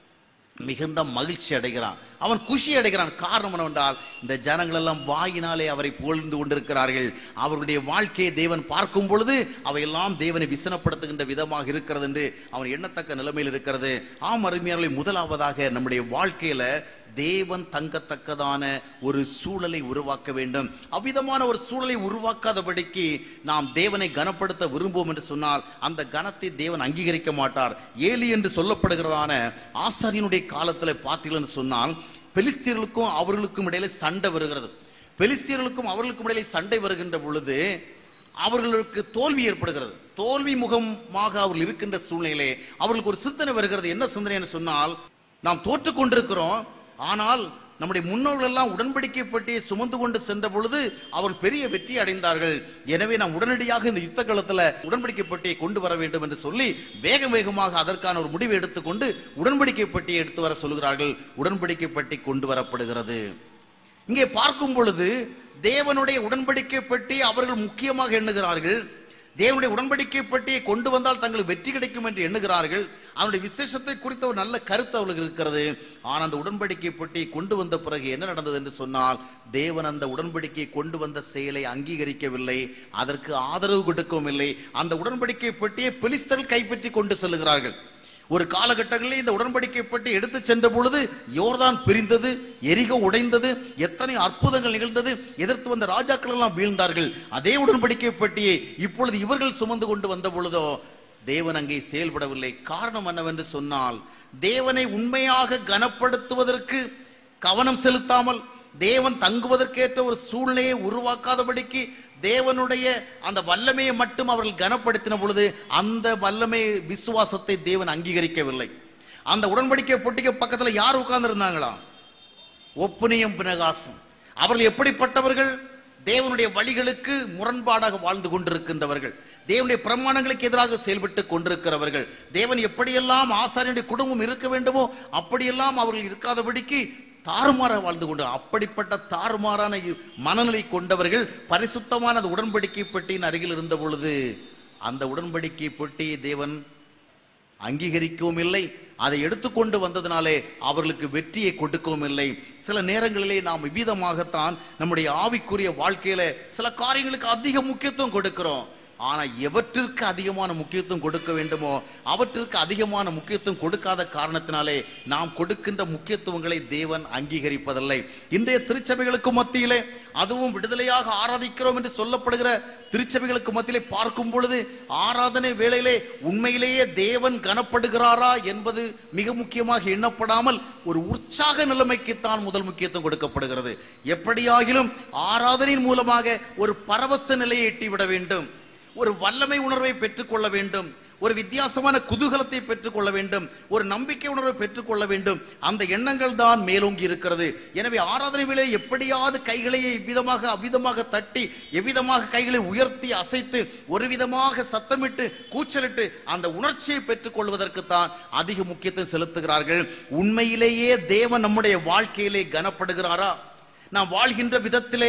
மிகுந்த மகிழ்ச்சி அடைகிறான் அவன் குஷி அடைகிறான் காரணம் என்னவென்றால் இந்த ஜனங்கள் எல்லாம் வாயினாலே அவரை புகழ்ந்து கொண்டிருக்கிறார்கள் அவர்களுடைய வாழ்க்கையை தேவன் பார்க்கும் பொழுது அவையெல்லாம் தேவனை விசனப்படுத்துகின்ற விதமாக இருக்கிறது என்று அவன் எண்ணத்தக்க நிலைமையில் இருக்கிறது ஆம் அருமையாளை முதலாவதாக நம்முடைய வாழ்க்கையில தேவன் தங்கத்தக்கதான ஒரு சூழலை உருவாக்க வேண்டும் அவ்விதமான ஒரு சூழலை உருவாக்காதபடிக்கு நாம் தேவனை கனப்படுத்த விரும்புவோம் என்று சொன்னால் அந்த கனத்தை தேவன் அங்கீகரிக்க மாட்டார் ஏலி என்று சொல்லப்படுகிறதான ஆசாரியனுடைய காலத்தில் பார்த்தீர்கள் என்று சொன்னால் பெலிஸ்தீர்களுக்கும் அவர்களுக்கும் இடையில சண்டை வருகிறது பெலிஸ்தீர்களுக்கும் அவர்களுக்கும் இடையில சண்டை வருகின்ற பொழுது அவர்களுக்கு தோல்வி ஏற்படுகிறது தோல்வி முகமாக அவர்கள் இருக்கின்ற சூழ்நிலையிலே அவர்களுக்கு ஒரு சிந்தனை வருகிறது என்ன சிந்தனை என்று சொன்னால் நாம் தோற்று கொண்டிருக்கிறோம் ஆனால் நம்முடைய முன்னோர்கள் எல்லாம் உடன்படிக்கை பெட்டியை சுமந்து கொண்டு சென்ற பொழுது அவர்கள் பெரிய வெற்றி அடைந்தார்கள் எனவே நாம் உடனடியாக இந்த யுத்த காலத்துல உடன்படிக்கை பெட்டியை கொண்டு வர வேண்டும் என்று சொல்லி வேக வேகமாக அதற்கான ஒரு முடிவை எடுத்துக்கொண்டு உடன்படிக்கை பெட்டியை எடுத்து வர சொல்கிறார்கள் உடன்படிக்கை பெட்டி கொண்டு வரப்படுகிறது இங்கே பார்க்கும் பொழுது தேவனுடைய உடன்படிக்கை பெட்டி அவர்கள் முக்கியமாக எண்ணுகிறார்கள் தேவனுடைய உடன்படிக்கை பெட்டியை கொண்டு வந்தால் தங்களுக்கு வெற்றி கிடைக்கும் என்று எண்ணுகிறார்கள் அதனுடைய விசேஷத்தை குறித்த ஒரு நல்ல கருத்து அவர்களுக்கு இருக்கிறது ஆனால் அந்த உடன்படிக்கை பெட்டியை கொண்டு வந்த பிறகு என்ன நடந்தது என்று சொன்னால் தேவன் அந்த உடன்படிக்கையை கொண்டு வந்த செயலை அங்கீகரிக்கவில்லை அதற்கு ஆதரவு கொடுக்கவும் இல்லை அந்த உடன்படிக்கை பெட்டியை பெலிஸ்தர்கள் கைப்பற்றி கொண்டு செல்லுகிறார்கள் ஒரு காலகட்டங்களில் இந்த உடன்படிக்கை பெட்டி எடுத்து சென்ற பொழுது யோர்தான் பிரிந்தது எரிகோ உடைந்தது எத்தனை அற்புதங்கள் நிகழ்ந்தது எதிர்த்து வந்த ராஜாக்கள் எல்லாம் வீழ்ந்தார்கள் அதே உடன்படிக்கை பெட்டியை இப்பொழுது இவர்கள் சுமந்து கொண்டு வந்த பொழுதோ தேவன் அங்கே செயல்படவில்லை காரணம் என்னவென்று சொன்னால் தேவனை உண்மையாக கனப்படுத்துவதற்கு கவனம் செலுத்தாமல் தேவன் தங்குவதற்கேற்ற ஒரு சூழ்நிலையை உருவாக்காதபடிக்கு தேவனுடைய அந்த வல்லமையை மட்டும் அவர்கள் கனப்படுத்தின பொழுது அந்த வல்லமை விசுவாசத்தை தேவன் அங்கீகரிக்கவில்லை அந்த உடன்படிக்கை பொட்டிக்கு பக்கத்துல யார் உட்கார்ந்து இருந்தாங்களா ஒப்புனியம் பினகாசம் அவர்கள் எப்படிப்பட்டவர்கள் தேவனுடைய வழிகளுக்கு முரண்பாடாக வாழ்ந்து கொண்டிருக்கின்றவர்கள் தேவனுடைய பிரமாணங்களுக்கு எதிராக செயல்பட்டு கொண்டிருக்கிறவர்கள் தேவன் எப்படியெல்லாம் ஆசாரியனுடைய குடும்பம் இருக்க வேண்டுமோ அப்படியெல்லாம் அவர்கள் இருக்காதபடிக்கு தாறுமாறாக வாழ்ந்து கொண்டு அப்படிப்பட்ட தாறுமாறான இ- மனநிலை கொண்டவர்கள் பரிசுத்தமான அந்த உடன்படிக்கை பெட்டியின் அருகில் இருந்த பொழுது அந்த உடன்படிக்கை பெட்டியை தேவன் அங்கீகரிக்கவும் இல்லை அதை எடுத்துக்கொண்டு வந்ததினாலே அவர்களுக்கு வெற்றியை கொடுக்கவும் இல்லை சில நேரங்களிலே நாம் விவிதமாகத்தான் நம்முடைய ஆவிக்குரிய வாழ்க்கையில சில காரியங்களுக்கு அதிக முக்கியத்துவம் கொடுக்கிறோம் ஆனா எவற்றிற்கு அதிகமான முக்கியத்துவம் கொடுக்க வேண்டுமோ அவற்றிற்கு அதிகமான முக்கியத்துவம் கொடுக்காத காரணத்தினாலே நாம் கொடுக்கின்ற முக்கியத்துவங்களை தேவன் அங்கீகரிப்பதில்லை இன்றைய திருச்சபைகளுக்கு மத்தியிலே அதுவும் விடுதலையாக ஆராதிக்கிறோம் என்று சொல்லப்படுகிற திருச்சபைகளுக்கு மத்தியிலே பார்க்கும் பொழுது ஆராதனை வேளையிலே உண்மையிலேயே தேவன் கனப்படுகிறாரா என்பது மிக முக்கியமாக எண்ணப்படாமல் ஒரு உற்சாக நிலைமைக்குத்தான் முதல் முக்கியத்துவம் கொடுக்கப்படுகிறது எப்படியாகிலும் ஆராதனையின் மூலமாக ஒரு பரவச நிலையை எட்டிவிட வேண்டும் ஒரு வல்லமை உணர்வை பெற்றுக்கொள்ள வேண்டும் ஒரு வித்தியாசமான குதூகலத்தை பெற்றுக்கொள்ள வேண்டும் ஒரு நம்பிக்கை உணர்வை பெற்றுக்கொள்ள வேண்டும் அந்த எண்ணங்கள் தான் மேலோங்கி இருக்கிறது எனவே ஆராதனை வேளை எப்படியாவது கைகளை இவ்விதமாக அவ்விதமாக தட்டி எவ்விதமாக கைகளை உயர்த்தி அசைத்து ஒரு விதமாக சத்தமிட்டு கூச்சலிட்டு அந்த உணர்ச்சியை பெற்றுக்கொள்வதற்கு தான் அதிக முக்கியத்துவம் செலுத்துகிறார்கள் உண்மையிலேயே தேவன் நம்முடைய வாழ்க்கையிலே கனப்படுகிறாரா நாம் வாழ்கின்ற விதத்திலே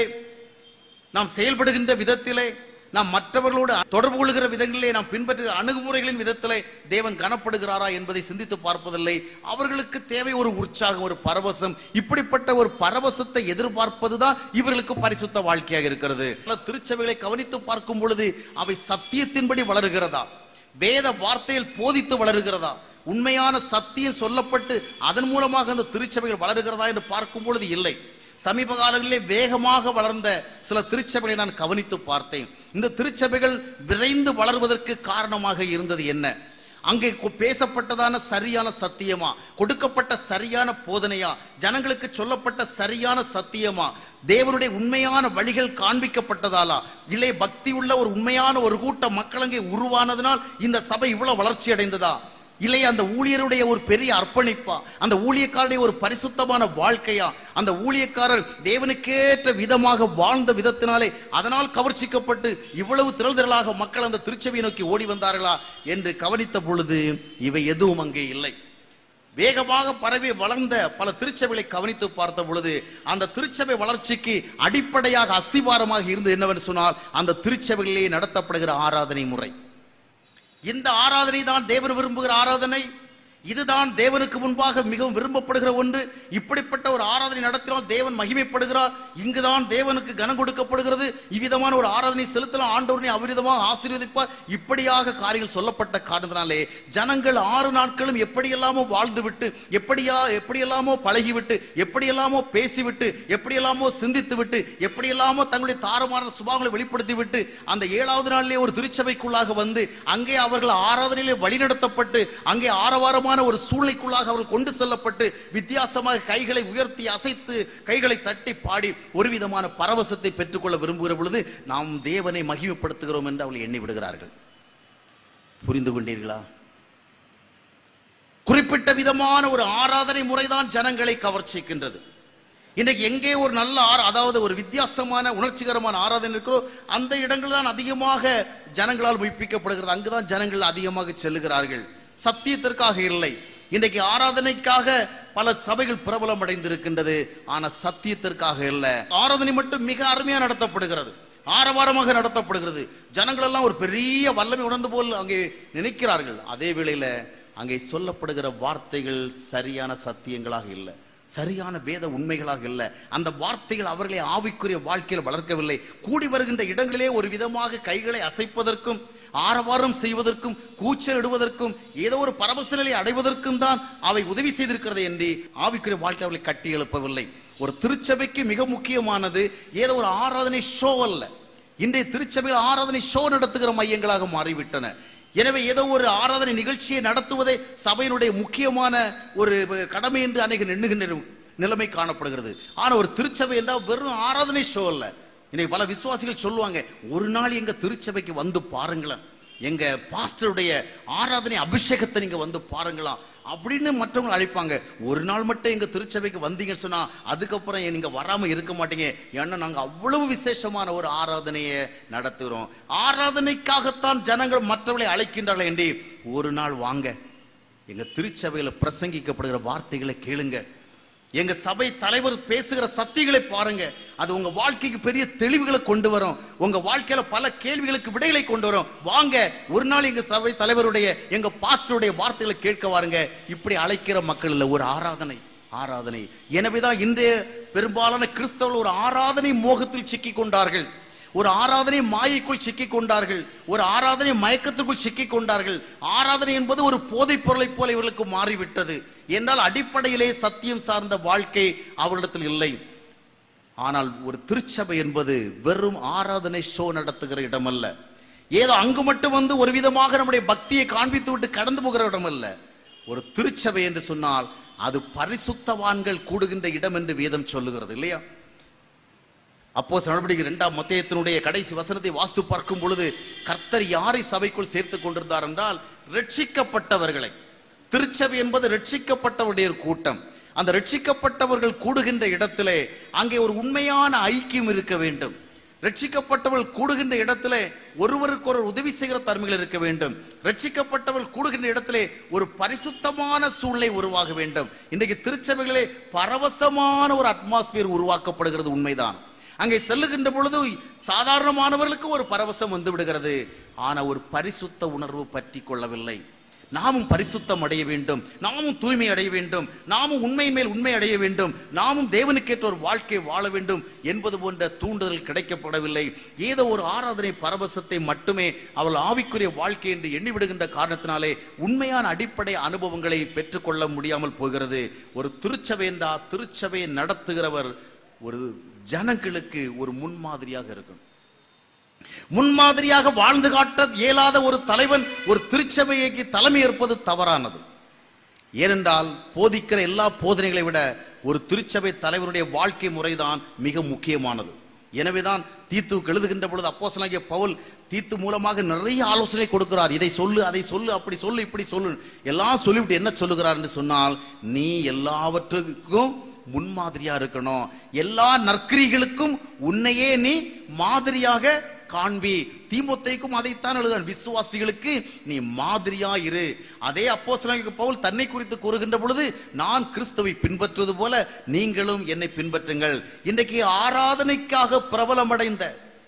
நாம் செயல்படுகின்ற விதத்திலே நாம் மற்றவர்களோடு தொடர்பு கொள்கிற விதங்களிலே நாம் பின்பற்றுகிற அணுகுமுறைகளின் விதத்திலே தேவன் கனப்படுகிறாரா என்பதை சிந்தித்து பார்ப்பதில்லை அவர்களுக்கு தேவை ஒரு உற்சாகம் ஒரு பரவசம் இப்படிப்பட்ட ஒரு பரவசத்தை எதிர்பார்ப்பதுதான் இவர்களுக்கு பரிசுத்த வாழ்க்கையாக இருக்கிறது பல திருச்சபைகளை கவனித்து பார்க்கும் பொழுது அவை சத்தியத்தின்படி வளருகிறதா வேத வார்த்தையில் போதித்து வளருகிறதா உண்மையான சத்தியம் சொல்லப்பட்டு அதன் மூலமாக அந்த திருச்சபைகள் வளருகிறதா என்று பார்க்கும் பொழுது இல்லை சமீப காலங்களிலே வேகமாக வளர்ந்த சில திருச்சபைகளை நான் கவனித்து பார்த்தேன் இந்த திருச்சபைகள் விரைந்து வளர்வதற்கு காரணமாக இருந்தது என்ன அங்கே கு- பேசப்பட்டதான சரியான சத்தியமா கொடுக்கப்பட்ட சரியான போதனையா ஜனங்களுக்கு சொல்லப்பட்ட சரியான சத்தியமா தேவனுடைய உண்மையான வழிகள் காண்பிக்கப்பட்டதாலா இல்லை பக்தி உள்ள ஒரு உண்மையான ஒரு கூட்ட மக்கள் அங்கே உருவானதுனால் இந்த சபை இவ்வளவு வளர்ச்சி அடைந்ததா இல்லை அந்த ஊழியருடைய ஒரு பெரிய அர்ப்பணிப்பா அந்த ஊழியக்காரருடைய ஒரு பரிசுத்தமான வாழ்க்கையா அந்த ஊழியக்காரர் தேவனுக்கேற்ற விதமாக வாழ்ந்த விதத்தினாலே அதனால் கவர்ச்சிக்கப்பட்டு இவ்வளவு திரள் திரளாக மக்கள் அந்த திருச்சபையை நோக்கி ஓடி வந்தார்களா என்று கவனித்த பொழுது இவை எதுவும் அங்கே இல்லை வேகமாக பரவி வளர்ந்த பல திருச்சபைகளை கவனித்து பார்த்த பொழுது அந்த திருச்சபை வளர்ச்சிக்கு அடிப்படையாக அஸ்திபாரமாக இருந்து என்னவென்று சொன்னால் அந்த திருச்சபைகளிலே நடத்தப்படுகிற ஆராதனை முறை இந்த ஆராதனை தான் தேவன் விரும்புகிற ஆராதனை இதுதான் தேவனுக்கு முன்பாக மிகவும் விரும்பப்படுகிற ஒன்று இப்படிப்பட்ட ஒரு ஆராதனை நடத்தினால் தேவன் மகிமைப்படுகிறார் இங்குதான் தேவனுக்கு கனம் கொடுக்கப்படுகிறது இவ்விதமான ஒரு ஆராதனை செலுத்தலாம் ஆண்டவரனை அவிதமாக ஆசீர்வதிப்பார் இப்படியாக காரியங்கள் சொல்லப்பட்ட காரணத்தினாலே ஜனங்கள் ஆறு நாட்களும் எப்படியெல்லாமோ வாழ்ந்துவிட்டு எப்படியா எப்படியெல்லாமோ பழகிவிட்டு எப்படியெல்லாமோ பேசிவிட்டு எப்படியெல்லாமோ சிந்தித்து விட்டு எப்படியெல்லாமோ தங்களுடைய தாரமான சுபாவங்களை வெளிப்படுத்தி விட்டு அந்த ஏழாவது நாளிலே ஒரு திருச்சபைக்குள்ளாக வந்து அங்கே அவர்கள் ஆராதனையிலே வழிநடத்தப்பட்டு அங்கே ஆரவாரமான ஒரு சூழ்நிலைக்குள்ளாக அவர்கள் கொண்டு செல்லப்பட்டு வித்தியாசமாக கைகளை உயர்த்தி அசைத்து கைகளை தட்டி பாடி ஒரு விதமான பரவசத்தை பெற்றுக்கொள்ள விரும்புகிற பொழுது நாம் தேவனை மகிமைப்படுத்துகிறோம் என்று அவர்கள் எண்ணி விடுகிறார்கள் புரிந்து கொண்டீர்களா குறிப்பிட்ட விதமான ஒரு ஆராதனை முறைதான் ஜனங்களை கவர்ச்சிக்கின்றது இன்னைக்கு எங்கே ஒரு நல்ல ஆரா அதாவது ஒரு வித்தியாசமான உணர்ச்சிகரமான ஆராதனை இருக்கிறோ அந்த இடங்கள் தான் அதிகமாக ஜனங்களால் உயிர்ப்பிக்கப்படுகிறது அங்குதான் ஜனங்கள் அதிகமாக செல்லுகிறார்கள் சத்தியத்திற்காக இல்லை இன்றைக்கு ஆராதனைக்காக பல சபைகள் பிரபலம் அடைந்திருக்கின்றது ஆனா சத்தியத்திற்காக இல்லை ஆராதனை மட்டும் மிக அருமையா நடத்தப்படுகிறது ஆரவாரமாக நடத்தப்படுகிறது ஜனங்கள் எல்லாம் ஒரு பெரிய வல்லமை உணர்ந்து போல் அங்கே நினைக்கிறார்கள் அதே வேளையில அங்கே சொல்லப்படுகிற வார்த்தைகள் சரியான சத்தியங்களாக இல்லை சரியான வேத உண்மைகளாக இல்லை அந்த வார்த்தைகள் அவர்களை ஆவிக்குரிய வாழ்க்கையில் வளர்க்கவில்லை கூடி வருகின்ற இடங்களிலே ஒரு விதமாக கைகளை அசைப்பதற்கும் ஆரவாரம் செய்வதற்கும் கூச்சல் இடுவதற்கும் ஏதோ ஒரு பரவச நிலை அடைவதற்கும் தான் அவை உதவி செய்திருக்கிறது என்று ஆவிக்குரிய வாழ்க்கை அவர்களை கட்டி எழுப்பவில்லை ஒரு திருச்சபைக்கு மிக முக்கியமானது ஏதோ ஒரு ஆராதனை ஷோ அல்ல இன்றைய திருச்சபையில் ஆராதனை ஷோ நடத்துகிற மையங்களாக மாறிவிட்டன எனவே ஏதோ ஒரு ஆராதனை நிகழ்ச்சியை நடத்துவதே சபையினுடைய முக்கியமான ஒரு கடமை என்று அநேக எண்ணுகின்ற நிலைமை காணப்படுகிறது ஆனா ஒரு திருச்சபை என்றால் வெறும் ஆராதனை ஷோ அல்ல இன்னைக்கு பல விசுவாசிகள் சொல்லுவாங்க ஒரு நாள் எங்க திருச்சபைக்கு வந்து பாருங்களேன் எங்க பாஸ்டருடைய ஆராதனை அபிஷேகத்தை நீங்க வந்து பாருங்களாம் அப்படின்னு மற்றவங்க அழைப்பாங்க ஒரு நாள் மட்டும் எங்க திருச்சபைக்கு வந்தீங்கன்னு சொன்னா அதுக்கப்புறம் நீங்க வராம இருக்க மாட்டீங்க ஏன்னா நாங்க அவ்வளவு விசேஷமான ஒரு ஆராதனையை நடத்துகிறோம் ஆராதனைக்காகத்தான் ஜனங்கள் மற்றவர்களை அழைக்கின்றார்கள் என்று ஒரு நாள் வாங்க எங்க திருச்சபையில பிரசங்கிக்கப்படுகிற வார்த்தைகளை கேளுங்க எங்க சபை தலைவர் பேசுகிற சத்தியங்களை பாருங்க அது உங்க வாழ்க்கைக்கு பெரிய தெளிவுகளை கொண்டு வரும் உங்க வாழ்க்கையில பல கேள்விகளுக்கு விடைகளை கொண்டு வரும் வாங்க ஒரு நாள் எங்க சபை தலைவருடைய எங்க பாஸ்டருடைய வார்த்தைகளை கேட்க வாருங்க இப்படி அழைக்கிற மக்கள் இல்ல ஒரு ஆராதனை ஆராதனை எனவேதான் இன்றைய பெரும்பாலான கிறிஸ்தவர்கள் ஒரு ஆராதனை மோகத்தில் சிக்கிக் கொண்டார்கள் ஒரு ஆராதனை மாயைக்குள் சிக்கிக் கொண்டார்கள் ஒரு ஆராதனை மயக்கத்திற்குள் சிக்கிக் கொண்டார்கள் ஆராதனை என்பது ஒரு போதைப் பொருளைப் போல இவர்களுக்கு மாறிவிட்டது என்றால் அடிப்படையிலே சத்தியம் சார்ந்த வாழ்க்கை அவர்களிடத்தில் இல்லை ஆனால் ஒரு திருச்சபை என்பது வெறும் ஆராதனை ஷோ நடத்துகிற இடமல்ல ஏதோ அங்கு மட்டும் வந்து ஒரு விதமாக நம்முடைய பக்தியை காண்பித்து விட்டு கடந்து போகிற இடம் அல்ல ஒரு திருச்சபை என்று சொன்னால் அது பரிசுத்தவான்கள் கூடுகின்ற இடம் என்று வேதம் சொல்லுகிறது இல்லையா அப்போ நடவடிக்கை இரண்டாம் மத்தியத்தினுடைய கடைசி வசனத்தை வாஸ்து பார்க்கும் பொழுது கர்த்தர் யாரை சபைக்குள் சேர்த்துக் கொண்டிருந்தார் என்றால் ரட்சிக்கப்பட்டவர்களை திருச்சபை என்பது ரட்சிக்கப்பட்டவருடைய ஒரு கூட்டம் அந்த ரட்சிக்கப்பட்டவர்கள் கூடுகின்ற இடத்திலே அங்கே ஒரு உண்மையான ஐக்கியம் இருக்க வேண்டும் ரட்சிக்கப்பட்டவர்கள் கூடுகின்ற இடத்திலே ஒருவருக்கொருவர் உதவி செய்கிற தன்மைகள் இருக்க வேண்டும் ரட்சிக்கப்பட்டவர்கள் கூடுகின்ற இடத்திலே ஒரு பரிசுத்தமான சூழ்நிலை உருவாக வேண்டும் இன்றைக்கு திருச்சபைகளிலே பரவசமான ஒரு அட்மாஸ்பியர் உருவாக்கப்படுகிறது உண்மைதான் அங்கே செல்லுகின்ற பொழுது சாதாரணமானவர்களுக்கு ஒரு பரவசம் வந்து விடுகிறது ஆனா ஒரு பரிசுத்த உணர்வு பற்றி கொள்ளவில்லை நாமும் பரிசுத்தம் அடைய வேண்டும் நாமும் தூய்மை அடைய வேண்டும் நாமும் உண்மை மேல் உண்மை அடைய வேண்டும் நாமும் தேவனுக்கேற்ற ஒரு வாழ்க்கை வாழ வேண்டும் என்பது போன்ற தூண்டுதல் கிடைக்கப்படவில்லை ஏதோ ஒரு ஆராதனை பரவசத்தை மட்டுமே அவள் ஆவிக்குரிய வாழ்க்கை என்று எண்ணிவிடுகின்ற காரணத்தினாலே உண்மையான அடிப்படை அனுபவங்களை பெற்றுக்கொள்ள முடியாமல் போகிறது ஒரு திருச்சபை என்றா திருச்சபையை நடத்துகிறவர் ஒரு ஜனங்களுக்கு ஒரு முன்மாதிரியாக இருக்கும் முன்மாதிரியாக வாழ்ந்து காட்ட இயலாத ஒரு தலைவன் ஒரு திருச்சபைக்கு தலைமை ஏற்பது தவறானது ஏனென்றால் போதிக்கிற எல்லா போதனைகளை விட ஒரு திருச்சபை தலைவருடைய வாழ்க்கை முறைதான் மிக முக்கியமானது எனவேதான் தீத்துவுக்கு எழுதுகின்ற பொழுது அப்போஸ்தலனாகிய பவுல் தீத்து மூலமாக நிறைய ஆலோசனை கொடுக்கிறார் இதை சொல்லு அதை சொல்லு அப்படி சொல்லு இப்படி சொல்லு எல்லாம் சொல்லிவிட்டு என்ன சொல்லுகிறார் என்று சொன்னால் நீ எல்லாவற்றுக்கும் முன்மாதிரியா இருக்கணும் எல்லா நற்கிரிகளுக்கும் உன்னையே நீ மாதிரியாக காண்பி தீமோத்தேயுக்கும் அதைத்தான் எழுதுகிறான் விசுவாசிகளுக்கு நீ மாதிரியா இரு அதே அப்போஸ்தலனாகிய பவுல் தன்னை குறித்து கூறுகின்ற பொழுது நான் கிறிஸ்துவை பின்பற்றுவது போல நீங்களும் என்னை பின்பற்றுங்கள் இன்றைக்கு ஆராதனைக்காக பிரபலமடைந்த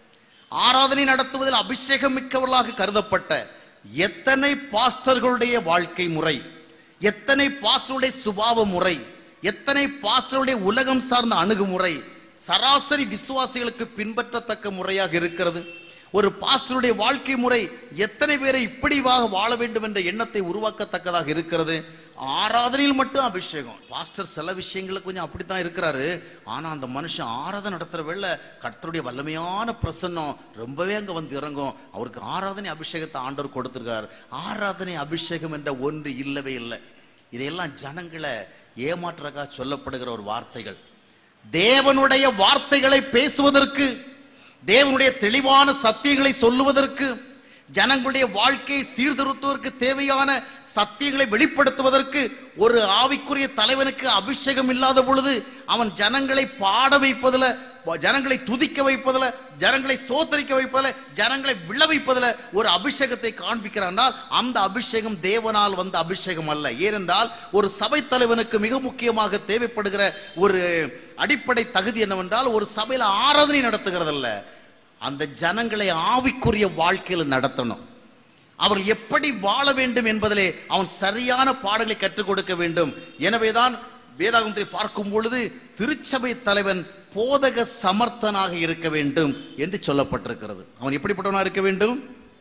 ஆராதனை நடத்துவதில் அபிஷேகம் மிக்கவர்களாக கருதப்பட்ட எத்தனை பாஸ்டர்களுடைய வாழ்க்கை முறை எத்தனை பாஸ்டருடைய சுபாவ முறை எத்தனை பாஸ்டருடைய உலகம் சார்ந்த அணுகுமுறை சராசரி விசுவாசிகளுக்கு பின்பற்றத்தக்க முறையாக இருக்கிறது ஒரு பாஸ்டருடைய வாழ்க்கை முறை எத்தனை பேரை இப்படிவாக வாழ வேண்டும் என்ற எண்ணத்தை உருவாக்கத்தக்கதாக இருக்கிறது ஆராதனையில் மட்டும் அபிஷேகம் பாஸ்டர் சில விஷயங்களை கொஞ்சம் அப்படித்தான் இருக்கிறாரு ஆனா அந்த மனுஷன் ஆராதனை நடத்துற வேளை கர்த்தருடைய வல்லமையான பிரசன்னம் ரொம்பவே அங்க வந்து இறங்கும் அவருக்கு ஆராதனை அபிஷேகத்தை ஆண்டவர் கொடுத்திருக்கார் ஆராதனை அபிஷேகம் என்ற ஒன்று இல்லவே இல்லை இதையெல்லாம் ஜனங்களை ஏமாற்றக்காக சொல்லப்படுகிற ஒரு வார்த்தைகள் தேவனுடைய வார்த்தைகளை பேசுவதற்கு தேவனுடைய தெளிவான சத்தியங்களை சொல்லுவதற்கு ஜனங்களுடைய வாழ்க்கையை சீர்திருத்துவதற்கு தேவையான சத்தியங்களை வெளிப்படுத்துவதற்கு ஒரு ஆவிக்குரிய தலைவனுக்கு அபிஷேகம் இல்லாத பொழுது அவன் ஜனங்களை பாட வைப்பதில் ஜனங்களை துதிக்க வைப்பதில் ஜனங்களை சோத்தரிக்க வைப்பதில் ஜனங்களை விழ வைப்பதில் ஒரு அபிஷேகத்தை காண்பிக்கிறானால் அந்த அபிஷேகம் தேவனால் வந்த அபிஷேகம் அல்ல ஏனென்றால் ஒரு சபை தலைவனுக்கு மிக முக்கியமாக தேவைப்படுகிற ஒரு அடிப்படை தகுதி என்னவென்றால் ஒரு சபையில் ஆராதனை நடத்துகிறதல்ல அந்த ஜனங்களை ஆவிக்குரிய வாழ்க்கையில் நடத்தணும் அவர்கள் எப்படி வாழ வேண்டும் என்பதிலே அவன் சரியான பாடங்களை கற்றுக் கொடுக்க வேண்டும் எனவேதான் வேதாகமத்தை பார்க்கும் பொழுது திருச்சபை தலைவன் போதக சமர்த்தனாக இருக்க வேண்டும் என்று சொல்லப்பட்டிருக்கிறது அவன் எப்படிப்பட்டவனாக இருக்க வேண்டும்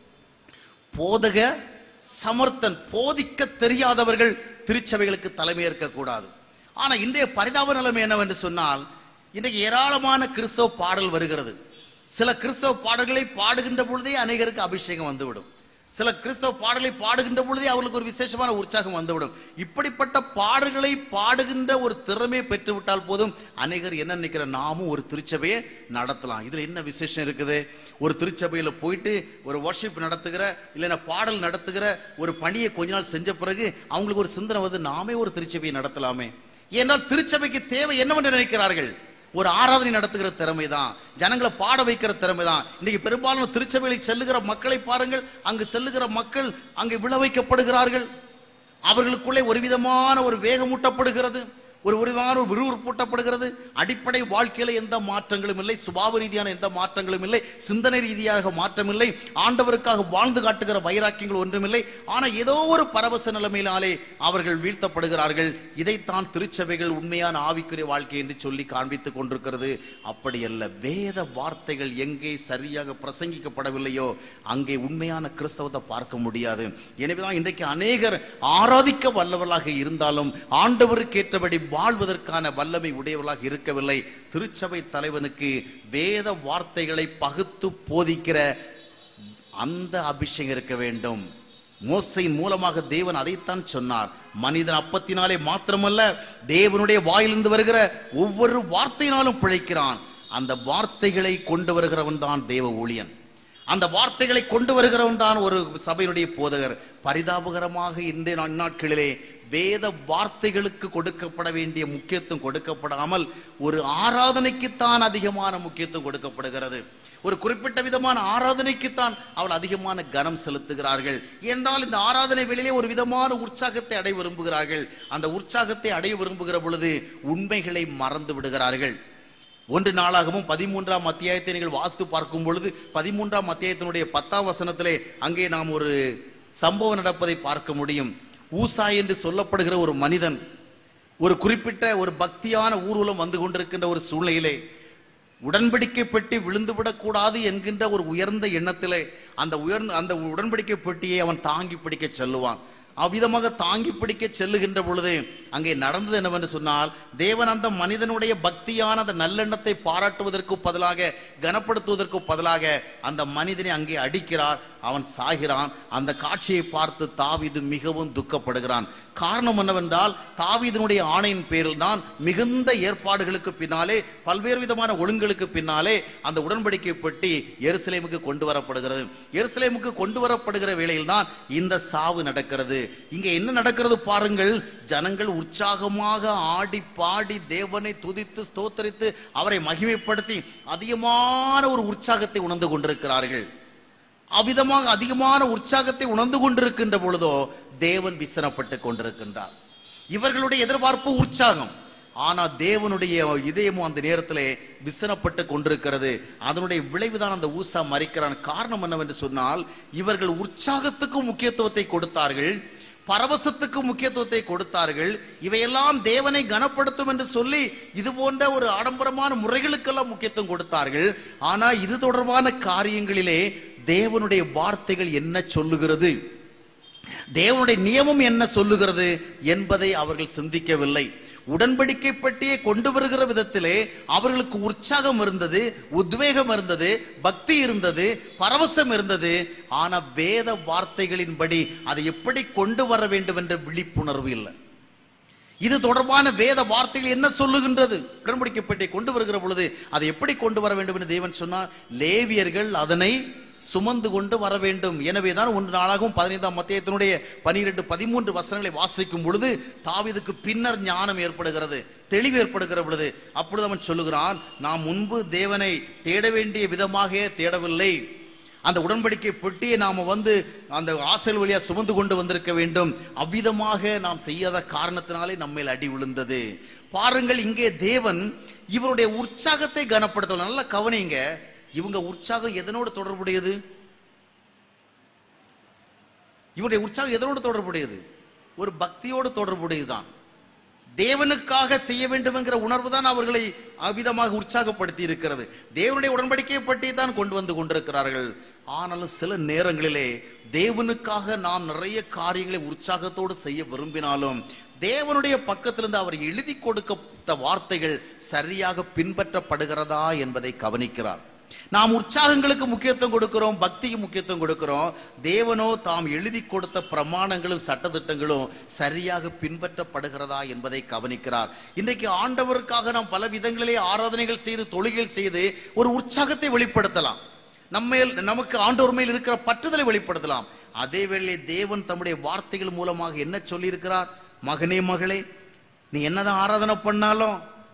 போதக சமர்த்தன் போதிக்க தெரியாதவர்கள் திருச்சபைகளுக்கு தலைமை ஏற்கக்கூடாது ஆனா இன்றைய பரிதாப நிலைமை என்னவென்று சொன்னால் இன்றைக்கு ஏராளமான கிறிஸ்தவ பாடல் வருகிறது சில கிறிஸ்தவ பாடல்களை பாடுகின்ற பொழுதே அநேகருக்கு அபிஷேகம் வந்துவிடும் சில கிறிஸ்தவ பாடலை பாடுகின்ற பொழுதே அவர்களுக்கு ஒரு விசேஷமான உற்சாகம் வந்துவிடும் இப்படிப்பட்ட பாடல்களை பாடுகின்ற ஒரு திறமையை பெற்றுவிட்டால் போதும் அநேகர் என்ன நினைக்கிற நாமும் ஒரு திருச்சபையை நடத்தலாம் இதுல என்ன விசேஷம் இருக்குது ஒரு திருச்சபையில போயிட்டு ஒரு வர்ஷிப் நடத்துகிற இல்லைன்னா பாடல் நடத்துகிற ஒரு பணியை கொஞ்ச நாள் செஞ்ச பிறகு அவங்களுக்கு ஒரு சிந்தனை வந்து நாமே ஒரு திருச்சபையை நடத்தலாமே ஏன்னால் திருச்சபைக்கு தேவை என்னவென்று நினைக்கிறார்கள் ஒரு ஆராதனை நடத்துகிற திறமை தான் ஜனங்களை பாட வைக்கிற திறமை தான் இன்னைக்கு பெரும்பாலும் திருச்சபையில் செல்லுகிற மக்களை பாருங்கள் அங்கு செல்லுகிற மக்கள் அங்கே விழ வைக்கப்படுகிறார்கள் அவர்களுக்குள்ளே ஒரு விதமான ஒரு வேகமூட்டப்படுகிறது ஒரு ஒரு விதமான ஒரு விறுவிறுப்பூட்டப்படுகிறது அடிப்படை வாழ்க்கையில எந்த மாற்றங்களும் இல்லை சுபாவ ரீதியான எந்த மாற்றங்களும் இல்லை சிந்தனை ரீதியாக மாற்றம் இல்லை ஆண்டவருக்காக வாழ்ந்து காட்டுகிற வைராக்கியங்கள் ஒன்றுமில்லை ஆனா ஏதோ ஒரு பரவச நிலைமையினாலே அவர்கள் வீழ்த்தப்படுகிறார்கள் இதைத்தான் திருச்சபைகள் உண்மையான ஆவிக்குரிய வாழ்க்கை என்று சொல்லி காண்பித்துக் கொண்டிருக்கிறது அப்படி அல்ல வேத வார்த்தைகள் எங்கே சரியாக பிரசங்கிக்கப்படவில்லையோ அங்கே உண்மையான கிறிஸ்தவத்தை பார்க்க முடியாது எனவேதான் இன்றைக்கு அநேகர் ஆராதிக்க வல்லவர்களாக இருந்தாலும் ஆண்டவருக்கு ஏற்றபடி வாழ்வதற்கான வல்லமை உடையவர்களாக இருக்கவில்லை திருச்சபை தலைவனுக்கு வேத வார்த்தைகளை பகுத்து போதிக்கிற அந்த அபிஷேகம் இருக்க வேண்டும் மோசையின் மூலமாக தேவன் அதைத்தான் சொன்னார் மனிதன் அப்பத்தினாலே மாத்திரமல்ல தேவனுடைய வாயிலிருந்து வருகிற ஒவ்வொரு வார்த்தையினாலும் பிழைக்கிறான் அந்த வார்த்தைகளை கொண்டு வருகிறவன் தான் தேவ ஊழியன் அந்த வார்த்தைகளை கொண்டு வருகிறவன் தான் ஒரு சபையினுடைய போதகர் பரிதாபகரமாக இன்றைய நா- நாட்களிலே வேத வார்த்தைகளுக்கு கொடுக்கப்பட வேண்டிய முக்கியத்துவம் கொடுக்கப்படாமல் ஒரு ஆராதனைக்குத்தான் அதிகமான முக்கியத்துவம் கொடுக்கப்படுகிறது ஒரு குறிப்பிட்ட விதமான ஆராதனைக்குத்தான் அவள் அதிகமான கனம் செலுத்துகிறார்கள் என்றால் இந்த ஆராதனை வேளையிலே ஒரு விதமான உற்சாகத்தை அடைய விரும்புகிறார்கள் அந்த உற்சாகத்தை அடைய விரும்புகிற பொழுது உண்மைகளை மறந்து விடுகிறார்கள் ஒன்று நாளாகவும் பதிமூன்றாம் அத்தியாயத்தை நீங்கள் வாசித்து பார்க்கும் பொழுது பதிமூன்றாம் அத்தியாயத்தினுடைய பத்தாம் வசனத்திலே அங்கே நாம் ஒரு சம்பவம் நடப்பதை பார்க்க முடியும் ஊசா என்று சொல்லப்படுகிற ஒரு மனிதன் ஒரு குறிப்பிட்ட ஒரு பக்தியான ஊர்வலம் வந்து கொண்டிருக்கின்ற ஒரு சூழ்நிலையிலே உடன்படிக்கை பெட்டி விழுந்துவிடக் கூடாது என்கின்ற ஒரு உயர்ந்த எண்ணத்திலே அந்த உயர்ந்த அந்த உடன்படிக்கை பெட்டியை அவன் தாங்கி பிடிக்க செல்லுவான் அவ்விதமாக தாங்கி பிடிக்க செல்லுகின்ற பொழுது அங்கே நடந்தது என்னவென்று சொன்னால் தேவன் அந்த மனிதனுடைய பக்தியான அந்த நல்லெண்ணத்தை பாராட்டுவதற்கு பதிலாக கனப்படுத்துவதற்கு பதிலாக அந்த மனிதனை அங்கே அடிக்கிறார் அவன் சாகிறான் அந்த காட்சியை பார்த்து தாவீது மிகவும் துக்கப்படுகிறான் காரணம் என்னவென்றால் தாவீதினுடைய ஆணையின் பேரில் தான் மிகுந்த ஏற்பாடுகளுக்கு பின்னாலே பல்வேறு விதமான ஒழுங்குகளுக்கு பின்னாலே அந்த உடன்படிக்கை பெட்டி எருசலேமுக்கு கொண்டு வரப்படுகிறது எருசலேமுக்கு கொண்டு வரப்படுகிற வேளையில் தான் இந்த சாவு நடக்கிறது இங்கே என்ன நடக்கிறது பாருங்கள் ஜனங்கள் உற்சாகமாக ஆடி பாடி தேவனை துதித்து ஸ்தோத்தரித்து அவரை மகிமைப்படுத்தி அதிகமான ஒரு உற்சாகத்தை உணர்ந்து கொண்டிருக்கிறார்கள் அவ்விதமாக அதிகமான உற்சாகத்தை உணர்ந்து கொண்டிருக்கின்ற பொழுதோ தேவன் விசனப்பட்டு கொண்டிருக்கின்றார் இவர்களுடைய எதிர்பார்ப்பு உற்சாகம் ஆனா தேவனுடைய இதயமும் அந்த நேரத்திலே விசனப்பட்டு கொண்டிருக்கிறது அதனுடைய விளைவுதான் அந்த ஊசா மறிக்கிறான் காரணம் என்னவென்று சொன்னால் இவர்கள் உற்சாகத்துக்கு முக்கியத்துவத்தை கொடுத்தார்கள் பரவசத்துக்கு முக்கியத்துவத்தை கொடுத்தார்கள் இவையெல்லாம் தேவனை கனப்படுத்தும் என்று சொல்லி இது போன்ற ஒரு ஆடம்பரமான முறைகளுக்கெல்லாம் முக்கியத்துவம் கொடுத்தார்கள் ஆனா இது தொடர்பான காரியங்களிலே தேவனுடைய வார்த்தைகள் என்ன சொல்லுகிறது தேவனுடைய நியமம் என்ன சொல்லுகிறது என்பதை அவர்கள் சிந்திக்கவில்லை உடன்படிக்கை பட்டியை கொண்டு வருகிற விதத்திலே அவர்களுக்கு உற்சாகம் இருந்தது உத்வேகம் இருந்தது பக்தி இருந்தது பரவசம் இருந்தது ஆனா வேத வார்த்தைகளின்படி அதை எப்படி கொண்டு வர வேண்டும் என்ற விழிப்புணர்வு இல்லை இது தொடர்பான வேத வார்த்தைகள் என்ன சொல்லுகின்றது உடன்படிக்கை பெட்டியை கொண்டு வருகிற பொழுது அதை எப்படி கொண்டு வர வேண்டும் என்று தேவன் சொன்னார் லேவியர்கள் அதனை சுமந்து கொண்டு வர வேண்டும் எனவே தான் ஒன்று நாளாகவும் பதினைந்தாம் மத்தியத்தினுடைய பனிரெண்டு பதிமூன்று வசனங்களை வாசிக்கும் பொழுது தாவீதுக்கு பின்னர் ஞானம் ஏற்படுகிறது தெளிவு ஏற்படுகிற பொழுது அப்பொழுது அவன் சொல்லுகிறான் நாம் முன்பு தேவனை தேட வேண்டிய விதமாக தேடவில்லை அந்த உடன்படிக்கை பெட்டியை நாம வந்து அந்த ஆசல் வழியா சுமந்து கொண்டு வந்திருக்க வேண்டும் அவ்விதமாக நாம் செய்யாத காரணத்தினாலே நம்மேல் அடி விழுந்தது பாருங்கள் இங்கே தேவன் இவருடைய உற்சாகத்தை கனப்படுத்தல நல்லா கவனிங்க இவங்க உற்சாகம் எதனோடு தொடர்புடையது இவருடைய உற்சாகம் எதனோடு தொடர்புடையது ஒரு பக்தியோடு தொடர்புடையதுதான் தேவனுக்காக செய்ய வேண்டும் என்கிற உணர்வு தான் அவர்களை அவிதமாக உற்சாகப்படுத்தி இருக்கிறது தேவனுடைய உடன்படிக்கையை பற்றி தான் கொண்டு வந்து கொண்டிருக்கிறார்கள் ஆனாலும் சில நேரங்களிலே தேவனுக்காக நாம் நிறைய காரியங்களை உற்சாகத்தோடு செய்ய விரும்பினாலும் தேவனுடைய பக்கத்திலிருந்து அவர் எழுதி கொடுத்த வார்த்தைகள் சரியாக பின்பற்றப்படுகிறதா என்பதை கவனிக்கிறார் நாம் உற்சாகங்களுக்கு முக்கியத்துவம் கொடுக்கிறோம் பக்திக்கு முக்கியத்துவம் கொடுக்கிறோம் தேவனோ தாம் எழுதி கொடுத்த பிரமாணங்களும் சட்டதிட்டங்களும் சரியாக பின்பற்றப்படுகிறதா என்பதை கவனிக்கிறார் இன்றைக்கு ஆண்டவருக்காக நாம் பல விதங்களிலே ஆராதனைகள் செய்து தொழுகைகள் செய்து ஒரு உற்சாகத்தை வெளிப்படுத்தலாம் நம்மேல் நமக்கு ஆண்டவர் மேல் இருக்கிற பற்றுதலை வெளிப்படுத்தலாம் அதே வேளை தேவன் தம்முடைய வார்த்தைகள் மூலமாக என்ன சொல்லியிருக்கிறார் மகனே மகளே நீ என்னதான் ஆராதனை பண்ணாலும்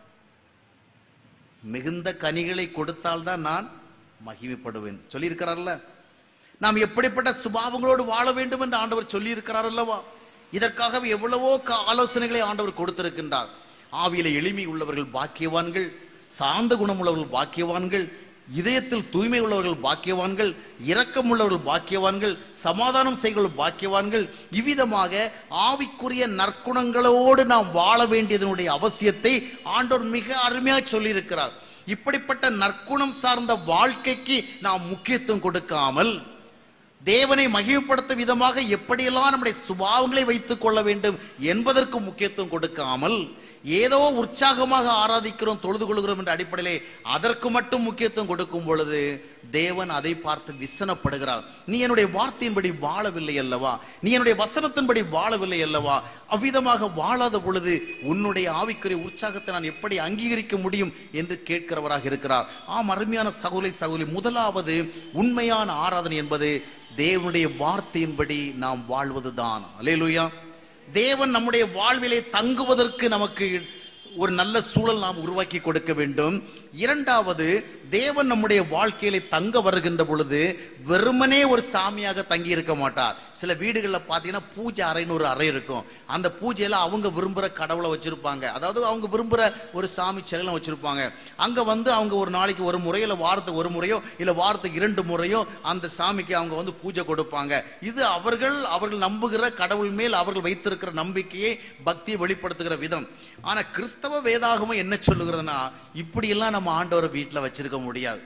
மிகுந்த கனிகளை கொடுத்தால்தான் நான் மகிமைப்படுவேன் சொல்லியிருக்கிறார்ல நாம் எப்படிப்பட்ட சுபாவங்களோடு வாழ வேண்டும் என்று ஆண்டவர் சொல்லியிருக்கிறார் அல்லவா இதற்காகவே எவ்வளவோ க- ஆலோசனைகளை ஆண்டவர் கொடுத்திருக்கின்றார் ஆவியில எளிமை உள்ளவர்கள் பாக்கியவான்கள் சாந்த குணம் உள்ளவர்கள் பாக்கியவான்கள் இதயத்தில் தூய்மை உள்ளவர்கள் பாக்கியவான்கள் இரக்கம் உள்ளவர்கள் பாக்கியவான்கள் சமாதானம் செய்கிறவர்கள் பாக்கியவான்கள் இவ்விதமாக ஆவிக்குரிய நற்குணங்களோடு நாம் வாழ வேண்டியதனுடைய அவசியத்தை ஆண்டவர் மிக அருமையாக சொல்லியிருக்கிறார் இப்படிப்பட்ட நற்குணம் சார்ந்த வாழ்க்கைக்கு நாம் முக்கியத்துவம் கொடுக்காமல் தேவனை மகிழ்ப்படுத்தும் விதமாக எப்படியெல்லாம் நம்முடைய சுபாவங்களை வைத்துக் கொள்ள வேண்டும் என்பதற்கு முக்கியத்துவம் கொடுக்காமல் ஏதோ உற்சாகமாக ஆராதிக்கிறோம் தொழுது கொள்கிறோம் என்ற அடிப்படையிலே அதற்கு மட்டும் முக்கியத்துவம் கொடுக்கும் பொழுது தேவன் அதை பார்த்து விசனப்படுகிறார் நீ என்னுடைய வார்த்தையின்படி வாழவில்லை அல்லவா நீ என்னுடைய வசனத்தின்படி வாழவில்லை அல்லவா அவ்விதமாக வாழாத பொழுது உன்னுடைய ஆவிக்குரிய உற்சாகத்தை நான் எப்படி அங்கீகரிக்க முடியும் என்று கேட்கிறவராக இருக்கிறார் ஆம் அருமையான சகோலை சகோதரி முதலாவது உண்மையான ஆராதனை என்பது தேவனுடைய வார்த்தையின்படி நாம் வாழ்வதுதான் அல்லேலூயா தேவன் நம்முடைய வாழ்விலே தங்குவதற்கு நமக்கு ஒரு நல்ல சூழல் நாம் உருவாக்கி கொடுக்க வேண்டும் இரண்டாவது தேவன் நம்முடைய வாழ்க்கையிலே தங்க வருகின்ற பொழுது வெறுமனே ஒரு சாமியாக தங்கி இருக்க மாட்டார் சில வீடுகளில் பார்த்தீங்கன்னா பூஜை அறைன்னு ஒரு அறை இருக்கும் அந்த பூஜையில அவங்க விரும்புகிற கடவுளை வச்சிருப்பாங்க அதாவது அவங்க விரும்புகிற ஒரு சாமி சிலையில வச்சிருப்பாங்க அங்க வந்து அவங்க ஒரு நாளைக்கு ஒரு முறையோ இல்லை வாரத்துக்கு ஒரு முறையோ இல்லை வாரத்துக்கு இரண்டு முறையோ அந்த சாமிக்கு அவங்க வந்து பூஜை கொடுப்பாங்க இது அவர்கள் அவர்கள் நம்புகிற கடவுள் மேல் அவர்கள் வைத்திருக்கிற நம்பிக்கையை பக்தியை வெளிப்படுத்துகிற விதம் ஆனா கிறிஸ்தவ வேதாகமம் என்ன சொல்லுகிறதுனா இப்படியெல்லாம் நம்ம ஆண்டவரை வீட்டில் வச்சிருக்க முடியாது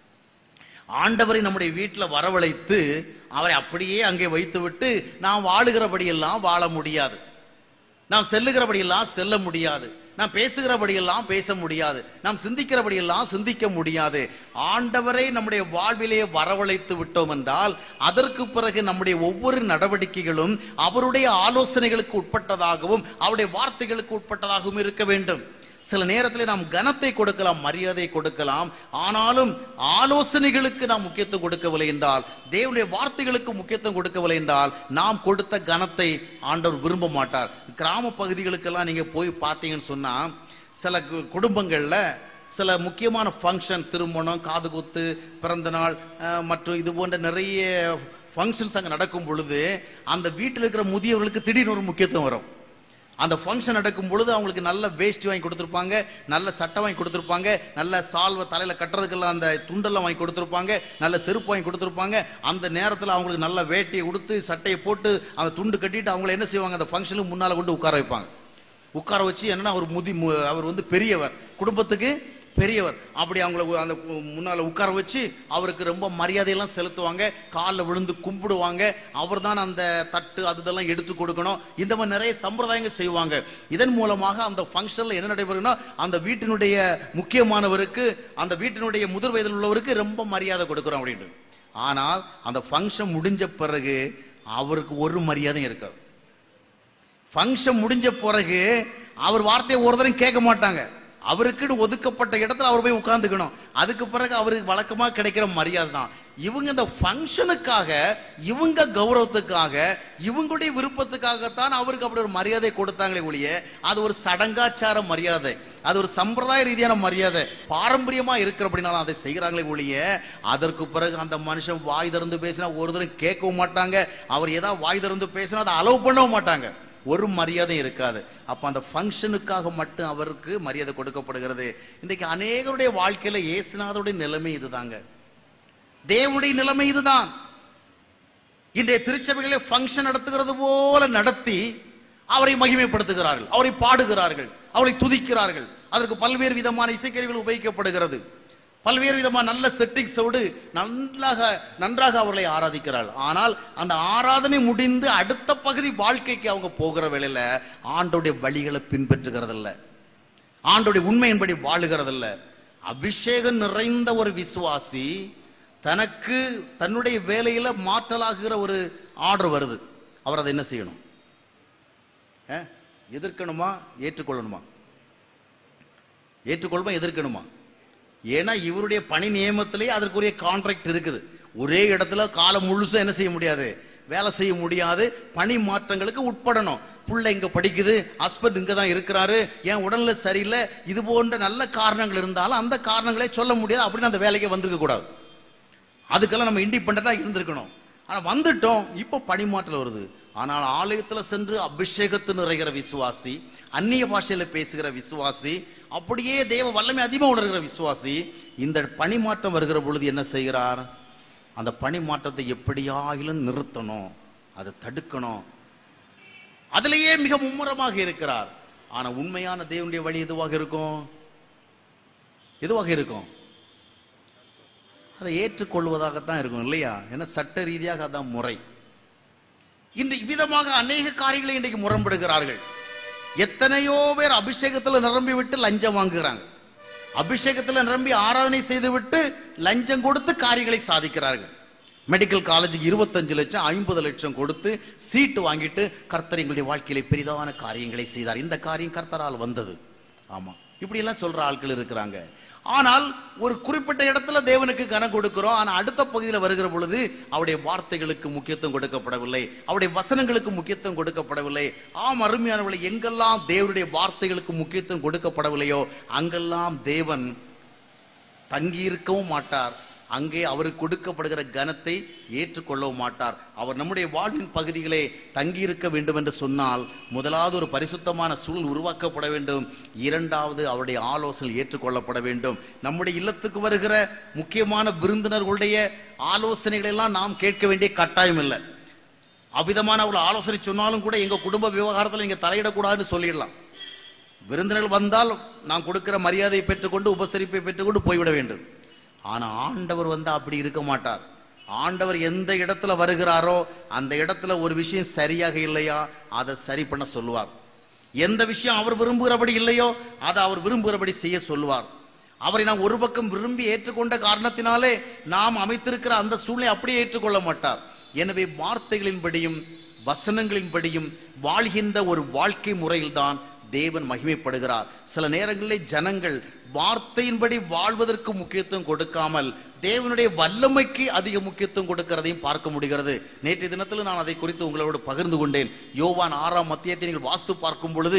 ஆண்டவரை நம்முடைய வீட்டில் வரவழைத்து அவரை அப்படியே அங்கே வைத்துவிட்டு நாம் வாழுகிறபடியெல்லாம் வாழ முடியாது நாம் செல்லுகிறபடியெல்லாம் செல்ல முடியாது நாம் பேசுகிறபடியெல்லாம் பேச முடியாது நாம் சிந்திக்கிறபடியெல்லாம் சிந்திக்க முடியாது ஆண்டவரை நம்முடைய வாழ்விலே வரவழைத்து விட்டோம் என்றால் அதற்கு பிறகு நம்முடைய ஒவ்வொரு நடவடிக்கைகளும் அவருடைய ஆலோசனைகளுக்கு உட்பட்டதாகவும் அவருடைய வார்த்தைகளுக்கு உட்பட்டதாகவும் இருக்க வேண்டும் சில நேரத்தில் நாம் கனத்தை கொடுக்கலாம் மரியாதை கொடுக்கலாம் ஆனாலும் ஆலோசனைகளுக்கு நாம் முக்கியத்துவம் கொடுக்கவில்லை என்றால் தேவனுடைய வார்த்தைகளுக்கு முக்கியத்துவம் கொடுக்கவில்லை என்றால் நாம் கொடுத்த கனத்தை ஆண்டவர் விரும்ப மாட்டார் கிராம பகுதிகளுக்கெல்லாம் நீங்க போய் பார்த்தீங்கன்னு சொன்னா சில கு- குடும்பங்கள்ல சில முக்கியமான ஃபங்க்ஷன் திருமணம் காதுகுத்து பிறந்தநாள் அஹ், மற்றும் இது போன்ற நிறைய ஃபங்க்ஷன்ஸ் அங்கே நடக்கும் பொழுது அந்த வீட்டில் இருக்கிற முதியவர்களுக்கு திடீர்னு ஒரு முக்கியத்துவம் வரும் அந்த ஃபங்க்ஷன் நடக்கும் பொழுது அவங்களுக்கு நல்ல வேஷ்டி வாங்கி கொடுத்துருப்பாங்க நல்ல சட்டை வாங்கி கொடுத்துருப்பாங்க நல்ல சால்வை தலையில் கட்டுறதுக்கெல்லாம் அந்த துண்டெல்லாம் வாங்கி கொடுத்துருப்பாங்க நல்ல செருப்பு வாங்கி கொடுத்துருப்பாங்க அந்த நேரத்தில் அவங்களுக்கு நல்ல வேட்டியை உடுத்து சட்டையை போட்டு அந்த துண்டு கட்டிட்டு அவங்கள என்ன செய்வாங்க அந்த ஃபங்க்ஷனுக்கு முன்னால் கொண்டு உட்கார வைப்பாங்க உட்கார வச்சு என்னன்னா அவர் முதி மு- அவர் வந்து பெரியவர் குடும்பத்துக்கு பெரியவர் அப்படி அவங்கள உ- அந்த உ- முன்னால உட்கார வச்சு அவருக்கு ரொம்ப மரியாதையெல்லாம் செலுத்துவாங்க காலில் விழுந்து கும்பிடுவாங்க அவர் தான் அந்த தட்டு அது இதெல்லாம் எடுத்து கொடுக்கணும் இந்த மாதிரி நிறைய சம்பிரதாயங்கள் செய்வாங்க இதன் மூலமாக அந்த ஃபங்க்ஷனில் என்ன நடைபெறும்னா அந்த வீட்டினுடைய முக்கியமானவருக்கு அந்த வீட்டினுடைய முதிர் வயதில் உள்ளவருக்கு ரொம்ப மரியாதை கொடுக்குறோம் அப்படின்ட்டு ஆனால் அந்த ஃபங்க்ஷன் முடிஞ்ச பிறகு அவருக்கு ஒரு மரியாதையும் இருக்காது ஃபங்க்ஷன் முடிஞ்ச பிறகு அவர் வார்த்தையை ஒரு தரம் கேட்க மாட்டாங்க அவருக்குன்னு ஒதுக்கப்பட்ட இடத்துல அவர் போய் உட்கார்ந்துக்கணும் அதுக்கு பிறகு அவருக்கு வழக்கமா கிடைக்கிற மரியாதை தான் இவங்க இந்த ஃபங்க்ஷனுக்காக இவங்க கௌரவத்துக்காக இவங்களுடைய விருப்பத்துக்காகத்தான் அவருக்கு அப்படி ஒரு மரியாதை கொடுத்தாங்களே ஒழிய அது ஒரு சடங்காச்சார மரியாதை அது ஒரு சம்பிரதாய ரீதியான மரியாதை பாரம்பரியமா இருக்கிற அப்படின்னாலும் அதை செய்கிறாங்களே ஒழிய அதற்கு பிறகு அந்த மனுஷன் வாய் திறந்து பேசினா ஒரு தரம் கேட்கவும் மாட்டாங்க அவர் ஏதாவது வாய் திறந்து பேசினா அதை அலோவ் பண்ணவும் மாட்டாங்க ஒரு மரியாதை இருக்காது அப்ப அந்த ஃபங்க்ஷனுக்காக மட்டும் அவருக்கு மரியாதை கொடுக்கப்படுகிறது இன்றைக்கு அநேகருடைய வாழ்க்கையில இயேசுநாதருடைய நிலைமை இதுதாங்க தேவனுடைய நிலைமை இதுதான் இன்றைய திருச்சபைகளிலே ஃபங்க்ஷன் நடத்துகிறது போல நடத்தி அவரை மகிமைப்படுத்துகிறார்கள் அவரை பாடுகிறார்கள் அவரை துதிக்கிறார்கள் அதற்கு பல்வேறு விதமான இசைக்கருவிகள் உபயோகிக்கப்படுகிறது பல்வேறு விதமான நல்ல செட்டிங்ஸோடு நன்றாக நன்றாக அவர்களை ஆராதிக்கிறார்கள் ஆனால் அந்த ஆராதனை முடிந்து அடுத்த பகுதி வாழ்க்கைக்கு அவங்க போகிற வேளையில ஆண்டோடைய வழிகளை பின்பற்றுகிறதில்ல ஆண்டோடைய உண்மையின்படி வாழுகிறதில்ல அபிஷேகம் நிறைந்த ஒரு விசுவாசி தனக்கு தன்னுடைய வேலையில மாற்றலாகிற ஒரு ஆர்டர் வருது அவர் அதை என்ன செய்யணும் அஹ், எதிர்க்கணுமா ஏற்றுக்கொள்ளணுமா ஏற்றுக்கொள்ளுமா எதிர்க்கணுமா ஏன்னா இவருடைய பணி நியமத்திலேயே அதற்குரிய கான்ட்ராக்ட் இருக்குது ஒரே இடத்துல காலம் முழுசும் என்ன செய்ய முடியாது வேலை செய்ய முடியாது பணி மாற்றங்களுக்கு உட்படணும் புள்ள இங்க படிக்குது ஹஸ்பண்ட் இங்க தான் இருக்கிறாரு என் உடல்ல சரியில்லை இது போன்ற நல்ல காரணங்கள் இருந்தாலும் அந்த காரணங்களே சொல்ல முடியாது அப்படின்னு அந்த வேலைக்கு வந்திருக்க கூடாது அதுக்கெல்லாம் நம்ம இண்டிபெண்டா இருந்திருக்கணும் ஆனா வந்துட்டோம் இப்போ பணிமாற்றல் வருது ஆனால் ஆலயத்துல சென்று அபிஷேகத்து நிறைகிற விசுவாசி அந்நிய பாஷையில பேசுகிற விசுவாசி அப்படியே தேவ வல்லமை அதிகமாக உணர்கிற விசுவாசி இந்த பணிமாற்றம் வருகிற பொழுது என்ன செய்கிறார் அந்த பணிமாற்றத்தை எப்படியாகிலும் நிறுத்தணும் அதை தடுக்கணும் அதிலேயே மிக மும்முரமாக இருக்கிறார் ஆனா உண்மையான தேவனுடைய வழி எதுவாக இருக்கும் எதுவாக இருக்கும் அதை ஏற்றுக்கொள்வதாகத்தான் இருக்கும் இல்லையா ஏன்னா சட்ட ரீதியாக அதான் முறை இன்று இவ்விதமாக அநேக காரியங்களை இன்றைக்கு முரண்படுகிறார்கள் எத்தனையோ பேர் அபிஷேகத்துல நிரம்பி விட்டு லஞ்சம் வாங்குகிறாங்க அபிஷேகத்துல நிரம்பி ஆராதனை செய்து விட்டு லஞ்சம் கொடுத்து காரியங்களை சாதிக்கிறார்கள் மெடிக்கல் காலேஜுக்கு இருபத்தஞ்சு லட்சம் ஐம்பது லட்சம் கொடுத்து சீட்டு வாங்கிட்டு கர்த்தர் எங்களுடைய வாழ்க்கையில பெரிதான காரியங்களை செய்தார் இந்த காரியம் கர்த்தரால் வந்தது ஆமா இப்படி எல்லாம் சொல்ற ஆட்கள் இருக்கிறாங்க ஆனால் ஒரு குறிப்பிட்ட இடத்துல தேவனுக்கு கனம் கொடுக்கிறோம் ஆனா அடுத்த பகுதியில் வருகிற பொழுது அவருடைய வார்த்தைகளுக்கு முக்கியத்துவம் கொடுக்கப்படவில்லை அவருடைய வசனங்களுக்கு முக்கியத்துவம் கொடுக்கப்படவில்லை ஆம் அருமையானவர்களை எங்கெல்லாம் தேவனுடைய வார்த்தைகளுக்கு முக்கியத்துவம் கொடுக்கப்படவில்லையோ அங்கெல்லாம் தேவன் தங்கியிருக்கவும் மாட்டார் அங்கே அவருக்கு கொடுக்கப்படுகிற கனத்தை ஏற்றுக்கொள்ளவும் மாட்டார் அவர் நம்முடைய வாழ்வின் பகுதிகளே தங்கியிருக்க வேண்டும் என்று சொன்னால் முதலாவது ஒரு பரிசுத்தமான சூழல் உருவாக்கப்பட வேண்டும் இரண்டாவது அவருடைய ஆலோசனை ஏற்றுக்கொள்ளப்பட வேண்டும் நம்முடைய இல்லத்துக்கு வருகிற முக்கியமான விருந்தினர்களுடைய ஆலோசனைகள் எல்லாம் நாம் கேட்க வேண்டிய கட்டாயம் இல்லை அவ்விதமான ஒரு ஆலோசனை சொன்னாலும் கூட எங்க குடும்ப விவகாரத்தில் நீங்க தலையிடக்கூடாதுன்னு சொல்லிடலாம் விருந்தினர்கள் வந்தால் நாம் கொடுக்கிற மரியாதையை பெற்றுக்கொண்டு உபசரிப்பை பெற்றுக்கொண்டு போய்விட வேண்டும் ஆனா ஆண்டவர் வந்து அப்படி இருக்க மாட்டார் ஆண்டவர் எந்த இடத்துல வருகிறாரோ அந்த இடத்துல ஒரு விஷயம் சரியாக இல்லையா அதை சரி பண்ண சொல்லுவார் எந்த விஷயம் அவர் விரும்புகிறபடி இல்லையோ அதை அவர் விரும்புகிறபடி செய்ய சொல்லுவார் அவரை நாம் ஒரு பக்கம் விரும்பி ஏற்றுக்கொண்ட காரணத்தினாலே நாம் அமைத்திருக்கிற அந்த சூழ்நிலை அப்படியே ஏற்றுக்கொள்ள மாட்டார் எனவே வார்த்தைகளின்படியும் வசனங்களின்படியும் வாழ்கின்ற ஒரு வாழ்க்கை முறையில்தான் தேவன் மகிமைப்படுகிறார் சில நேரங்களில் ஜனங்கள் வார்த்தையின்படி வாழ்வதற்கு முக்கியத்துவம் கொடுக்காமல் தேவனுடைய வல்லமைக்கு அதிக முக்கியத்துவம் கொடுக்கிறதையும் பார்க்க முடிகிறது நேற்றைய தினத்தில் நான் அதை குறித்து உங்களோடு பகிர்ந்து கொண்டேன் யோவான் ஆறாம் மத்தியத்தை நீங்கள் வாஸ்து பார்க்கும் பொழுது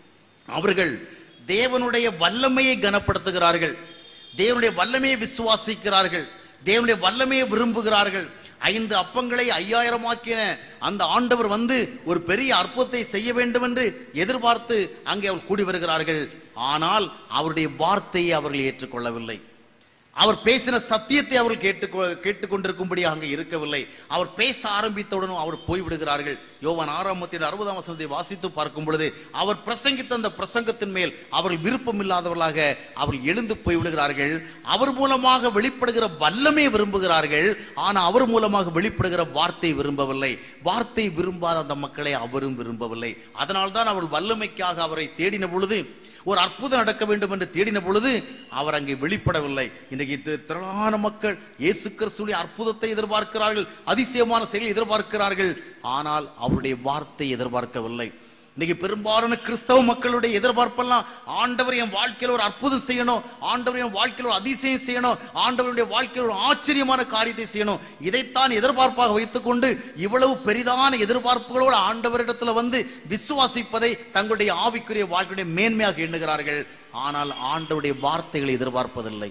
அவர்கள் தேவனுடைய வல்லமையை கனப்படுத்துகிறார்கள் தேவனுடைய வல்லமையை விசுவாசிக்கிறார்கள் தேவனுடைய வல்லமையை விரும்புகிறார்கள் ஐந்து அப்பங்களை ஐயாயிரமாக்கின அந்த ஆண்டவர் வந்து ஒரு பெரிய அற்புதத்தை செய்ய வேண்டும் என்று எதிர்பார்த்து அங்கே அவர் கூடி வருகிறார்கள் ஆனால் அவருடைய வார்த்தையை அவர்கள் ஏற்றுக்கொள்ளவில்லை அவர் பேசின சத்தியத்தை அவர்கள் கேட்டு கேட்டுக்கொண்டிருக்கும்படி அங்கே இருக்கவில்லை அவர் பேச ஆரம்பித்தவுடனும் அவர் போய்விடுகிறார்கள் யோவான் ஆறாம் மத்திய அறுபதாம் வசனத்தை வாசித்து பார்க்கும் பொழுது அவர் பிரசங்கித்த அந்த பிரசங்கத்தின் மேல் அவர்கள் விருப்பம் இல்லாதவர்களாக அவர்கள் எழுந்து போய்விடுகிறார்கள் அவர் மூலமாக வெளிப்படுகிற வல்லமை விரும்புகிறார்கள் ஆனால் அவர் மூலமாக வெளிப்படுகிற வார்த்தை விரும்பவில்லை வார்த்தை விரும்பாத அந்த மக்களை அவரும் விரும்பவில்லை அதனால்தான் அவர் வல்லமைக்காக அவரை தேடின பொழுது ஒரு அற்புதம் நடக்க வேண்டும் என்று தேடின பொழுது அவர் அங்கே வெளிப்படவில்லை இன்றைக்கு தி- திரளான மக்கள் இயேசு கிறிஸ்துடைய அற்புதத்தை எதிர்பார்க்கிறார்கள் அதிசயமான செயலை எதிர்பார்க்கிறார்கள் ஆனால் அவருடைய வார்த்தை எதிர்பார்க்கவில்லை இன்னைக்கு பெரும்பாலான கிறிஸ்தவ மக்களுடைய எதிர்பார்ப்பெல்லாம் ஆண்டவர் என் வாழ்க்கையில் ஒரு அற்புதம் செய்யணும் ஆண்டவர் என் வாழ்க்கையில் ஒரு அதிசயம் செய்யணும் ஆண்டவருடைய வாழ்க்கையில் ஒரு ஆச்சரியமான காரியத்தை செய்யணும் இதைத்தான் எதிர்பார்ப்பாக வைத்துக்கொண்டு இவ்வளவு பெரிதான எதிர்பார்ப்புகளோடு ஆண்டவரிடத்துல வந்து விசுவாசிப்பதை தங்களுடைய ஆவிக்குரிய வாழ்க்கையுடைய மேன்மையாக எண்ணுகிறார்கள் ஆனால் ஆண்டவருடைய வார்த்தைகளை எதிர்பார்ப்பதில்லை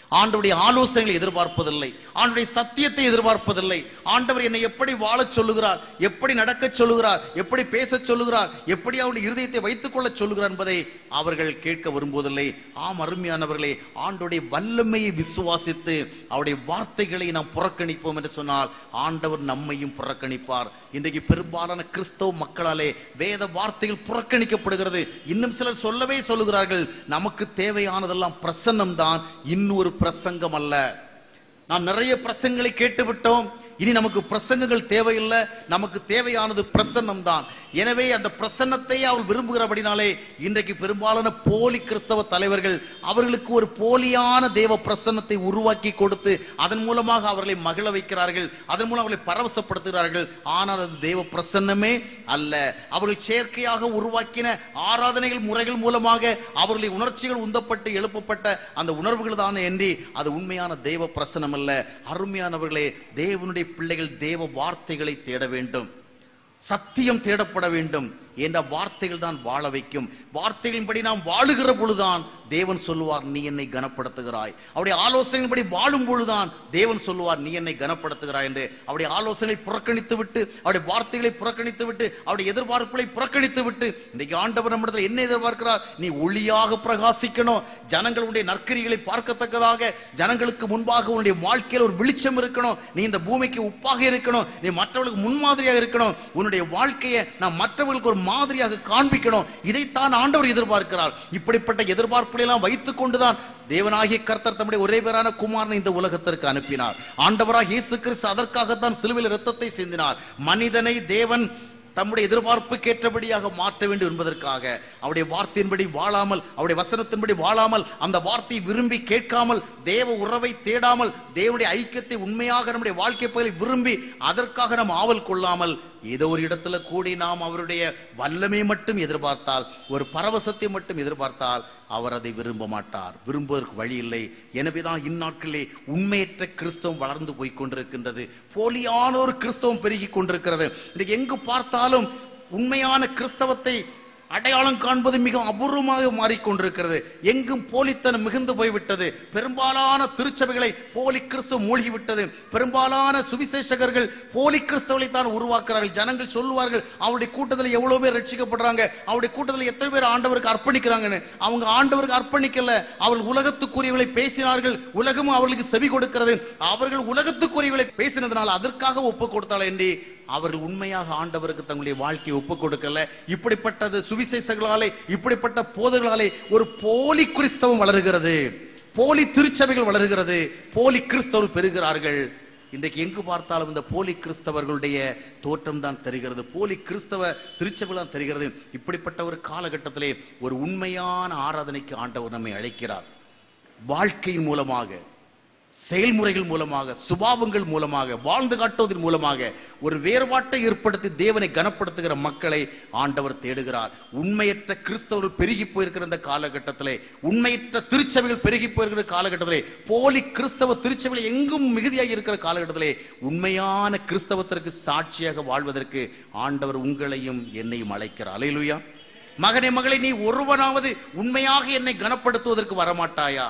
ஆண்டவருடைய ஆலோசனைகளை எதிர்பார்ப்பதில்லை ஆண்டவருடைய சத்தியத்தை எதிர்பார்ப்பதில்லை ஆண்டவர் என்னை எப்படி வாழச் சொல்லுகிறார் எப்படி நடக்கச் சொல்லுகிறார் எப்படி பேசச் சொல்லுகிறார் எப்படி அவருடைய இருதயத்தை வைத்துக் கொள்ளச் சொல்லுகிறார் என்பதை அவர்கள் கேட்க விரும்புவதில்லை ஆம் அருமையானவர்களே ஆண்டவருடைய வல்லமையை விசுவாசித்து அவருடைய வார்த்தைகளை நாம் புறக்கணிப்போம் என்று சொன்னால் ஆண்டவர் நம்மையும் புறக்கணிப்பார் இன்றைக்கு பெரும்பாலான கிறிஸ்தவ மக்களாலே வேத வார்த்தைகள் புறக்கணிக்கப்படுகிறது இன்னும் சிலர் சொல்லவே சொல்லுகிறார்கள் நமக்கு தேவையானதெல்லாம் பிரசன்னம் தான் இன்னொரு பிரசங்கம் அல்ல நாம் நிறைய பிரசங்களை கேட்டு விட்டோம் இனி நமக்கு பிரசங்கங்கள் தேவையில்லை நமக்கு தேவையானது பிரசன்னம் தான் எனவே அந்த பிரசன்னத்தை அவர் விரும்புகிறபடினாலே இன்றைக்கு பெரும்பாலான போலி கிறிஸ்தவ தலைவர்கள் அவர்களுக்கு ஒரு போலியான தேவ பிரசன்னத்தை உருவாக்கி கொடுத்து அதன் மூலமாக அவர்களை மகிழ வைக்கிறார்கள் அதன் மூலம் அவர்களை பரவசப்படுத்துகிறார்கள் ஆனால் அது தேவ பிரசன்னமே அல்ல அவர்கள் செயற்கையாக உருவாக்கின ஆராதனைகள் முறைகள் மூலமாக அவர்களுடைய உணர்ச்சிகள் உந்தப்பட்டு எழுப்பப்பட்ட அந்த உணர்வுகள் தானே என்று அது உண்மையான தேவ பிரசனம் அல்ல அருமையானவர்களே தேவனுடைய பிள்ளைகள் தேவ வார்த்தைகளை தேட வேண்டும் சத்தியம் தேடப்பட வேண்டும் என்ற வார்த்தைகள் தான் வாழ வைக்கும் வார்த்தைகளின்படி நாம் வாழுகிற பொழுதுதான் தேவன் சொல்லுவார் நீ என்னை கனப்படுத்துகிறாய் அவருடைய ஆலோசனையின்படி வாழும் பொழுதுதான் தேவன் சொல்லுவார் நீ என்னை கனப்படுத்துகிறாய் என்று அவருடைய ஆலோசனை புறக்கணித்து விட்டு அவருடைய வார்த்தைகளை புறக்கணித்து விட்டு அவருடைய எதிர்பார்ப்புகளை புறக்கணித்து விட்டு இன்றைக்கு ஆண்டவர் நம்மிடத்தில் என்ன எதிர்பார்க்கிறார் நீ ஒளியாக பிரகாசிக்கணும் ஜனங்களுடைய நற்கரிகளை பார்க்கத்தக்கதாக ஜனங்களுக்கு முன்பாக உன்னுடைய வாழ்க்கையில் ஒரு வெளிச்சம் இருக்கணும் நீ இந்த பூமிக்கு உப்பாக இருக்கணும் நீ மற்றவர்களுக்கு முன்மாதிரியாக இருக்கணும் உன்னுடைய வாழ்க்கையை நான் மற்றவர்களுக்கு ஒரு மாதிரியாக காண்பிக்கணும் இதைத்தான் ஆண்டவர் எதிர்பார்க்கிறார் இப்படிப்பட்ட எதிர்பார்ப்புகளை எல்லாம் வைத்துக் கொண்டுதான் தேவனாகிய கர்த்தர் தம்முடைய ஒரே பேரான குமாரனை இந்த உலகத்திற்கு அனுப்பினார் ஆண்டவராக இயேசு கிறிஸ்து அதற்காகத்தான் சிலுவையில் இரத்தத்தை சிந்தினார் மனிதனை தேவன் தம்முடைய எதிர்பார்ப்புக்கு ஏற்றபடியாக மாற்ற வேண்டும் என்பதற்காக அவருடைய வார்த்தையின்படி வாழாமல் அவருடைய வசனத்தின்படி வாழாமல் அந்த வார்த்தையை விரும்பி கேட்காமல் தேவ உறவை தேடாமல் தேவனுடைய ஐக்கியத்தை உண்மையாக நம்முடைய வாழ்க்கை பகுதியில் விரும்பி அதற்காக நாம் ஆவல் கொள்ளாமல் ஏதோ ஒரு இடத்துல கூடி நாம் அவருடைய வல்லமை மட்டும் எதிர்பார்த்தால் ஒரு பரவசத்தை மட்டும் எதிர்பார்த்தால் அவர் அதை விரும்ப மாட்டார் விரும்புவதற்கு வழி இல்லை எனவேதான் இந்நாட்களிலே உண்மையற்ற கிறிஸ்தவம் வளர்ந்து போய் கொண்டிருக்கின்றது போலியான ஒரு கிறிஸ்தவம் பெருகி கொண்டிருக்கிறது இன்றைக்கு எங்கு பார்த்தாலும் உண்மையான கிறிஸ்தவத்தை அடையாளம் காண்பது மிக அபூர்வமாக மாறிக்கொண்டிருக்கிறது எங்கும் போலித்தனம் மிகுந்து போய்விட்டது பெரும்பாலான திருச்சபைகளை போலி கிறிஸ்தவம் மூழ்கிவிட்டது பெரும்பாலான சுவிசேஷகர்கள் போலி கிறிஸ்தவங்களை தான் உருவாக்குறார்கள் ஜனங்கள் சொல்லுவார்கள் அவருடைய கூட்டத்தில் எவ்வளவு பேர் ரட்சிக்கப்படுறாங்க அவருடைய கூட்டத்தில் எத்தனை பேர் ஆண்டவருக்கு அர்ப்பணிக்கிறாங்கன்னு அவங்க ஆண்டவருக்கு அர்ப்பணிக்கல அவர்கள் உலகத்துக்குரியவர்களை பேசினார்கள் உலகமும் அவர்களுக்கு செவி கொடுக்கிறது அவர்கள் உலகத்துக்குரியவர்களை பேசினதுனால அதற்காக ஒப்பு கொடுத்தாள் என்று அவர்கள் உண்மையாக ஆண்டவருக்கு தங்களுடைய வாழ்க்கையை ஒப்புக் கொடுக்கல இப்படிப்பட்டது சுவிசேஷங்களாலே இப்படிப்பட்ட போதர்களாலே ஒரு போலி கிறிஸ்தவம் வளருகிறது போலி திருச்சபைகள் வளருகிறது போலி கிறிஸ்தவர்கள் பெறுகிறார்கள் இன்றைக்கு எங்கு பார்த்தாலும் இந்த போலி கிறிஸ்தவர்களுடைய தோற்றம் தான் தெரிகிறது போலி கிறிஸ்தவ திருச்சபைகள் தான் தெரிகிறது இப்படிப்பட்ட ஒரு காலகட்டத்திலே ஒரு உண்மையான ஆராதனைக்கு ஆண்டவர் நம்மை அழைக்கிறார் வாழ்க்கையின் மூலமாக செயல்முறைகள் மூலமாக சுபாவங்கள் மூலமாக வாழ்ந்து காட்டுவதன் மூலமாக ஒரு வேறுபாட்டை ஏற்படுத்தி தேவனை கனப்படுத்துகிற மக்களை ஆண்டவர் தேடுகிறார் உண்மையற்ற கிறிஸ்தவர்கள் பெருகி போயிருக்கிற இந்த காலகட்டத்திலே உண்மையற்ற திருச்சபைகள் பெருகி போயிருக்கிற காலகட்டத்திலே போலி கிறிஸ்தவ திருச்சபைகள் எங்கும் மிகுதியாக இருக்கிற காலகட்டத்திலே உண்மையான கிறிஸ்தவத்திற்கு சாட்சியாக வாழ்வதற்கு ஆண்டவர் உங்களையும் என்னையும் அழைக்கிறார் அலையிலுயா மகனே மகளை நீ ஒருவனாவது உண்மையாக என்னை கனப்படுத்துவதற்கு வரமாட்டாயா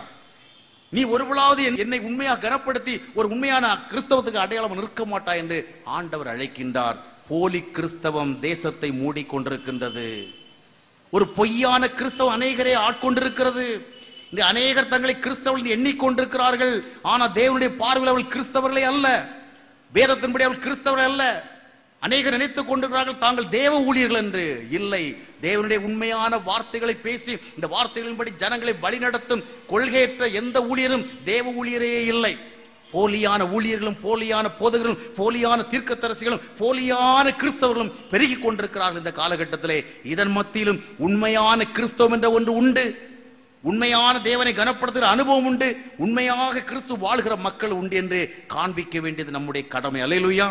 நீ ஒருவளாவது என்- என்னை உண்மையாக கனப்படுத்தி ஒரு உண்மையான கிறிஸ்தவத்துக்கு அடையாளம் நிற்க மாட்டாய் என்று ஆண்டவர் அழைக்கின்றார் போலி கிறிஸ்தவம் தேசத்தை மூடிக்கொண்டிருக்கின்றது ஒரு பொய்யான கிறிஸ்தவம் அநேகரை ஆட்கொண்டிருக்கிறது இந்த அநேகர் தங்களை கிறிஸ்தவர்கள் என்று எண்ணிக்கொண்டிருக்கிறார்கள் ஆனா தேவனுடைய பார்வையில் அவள் கிறிஸ்தவர்களே அல்ல வேதத்தின்படி அவள் கிறிஸ்தவர்கள் அல்ல அநேகர் நினைத்துக் கொண்டிருக்கிறார்கள் தாங்கள் தேவ ஊழியர்கள் என்று இல்லை தேவனுடைய உண்மையான வார்த்தைகளை பேசி இந்த வார்த்தைகளின்படி ஜனங்களை வழிநடத்தும் கொள்கையற்ற எந்த ஊழியரும் தேவ ஊழியரே இல்லை போலியான ஊழியர்களும் போலியான போதகர்களும் போலியான தீர்க்கதரிசிகளும் போலியான கிறிஸ்தவர்களும் பெருகி கொண்டிருக்கிறார்கள் இந்த காலகட்டத்திலே இதன் மத்தியிலும் உண்மையான கிறிஸ்தவம் என்ற ஒன்று உண்டு உண்மையான தேவனை கனப்படுத்துகிற அனுபவம் உண்டு உண்மையாக கிறிஸ்து வாழ்கிற மக்கள் உண்டு என்று காண்பிக்க வேண்டியது நம்முடைய கடமை அலையலுயா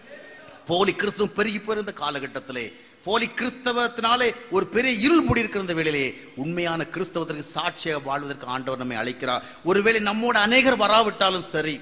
போலி கிறிஸ்துவம் பெருகி போயிருந்த காலகட்டத்திலே போலி கிறிஸ்தவத்தினாலே ஒரு பெரிய இருள் மூடி இருக்கிற இந்த வேளையிலே உண்மையான கிறிஸ்தவத்திற்கு சாட்சியாக வாழ்வதற்கு ஆண்டவர் நம்மை அழைக்கிறார் ஒருவேளை நம்மோடு அநேகர் வராவிட்டாலும் சரி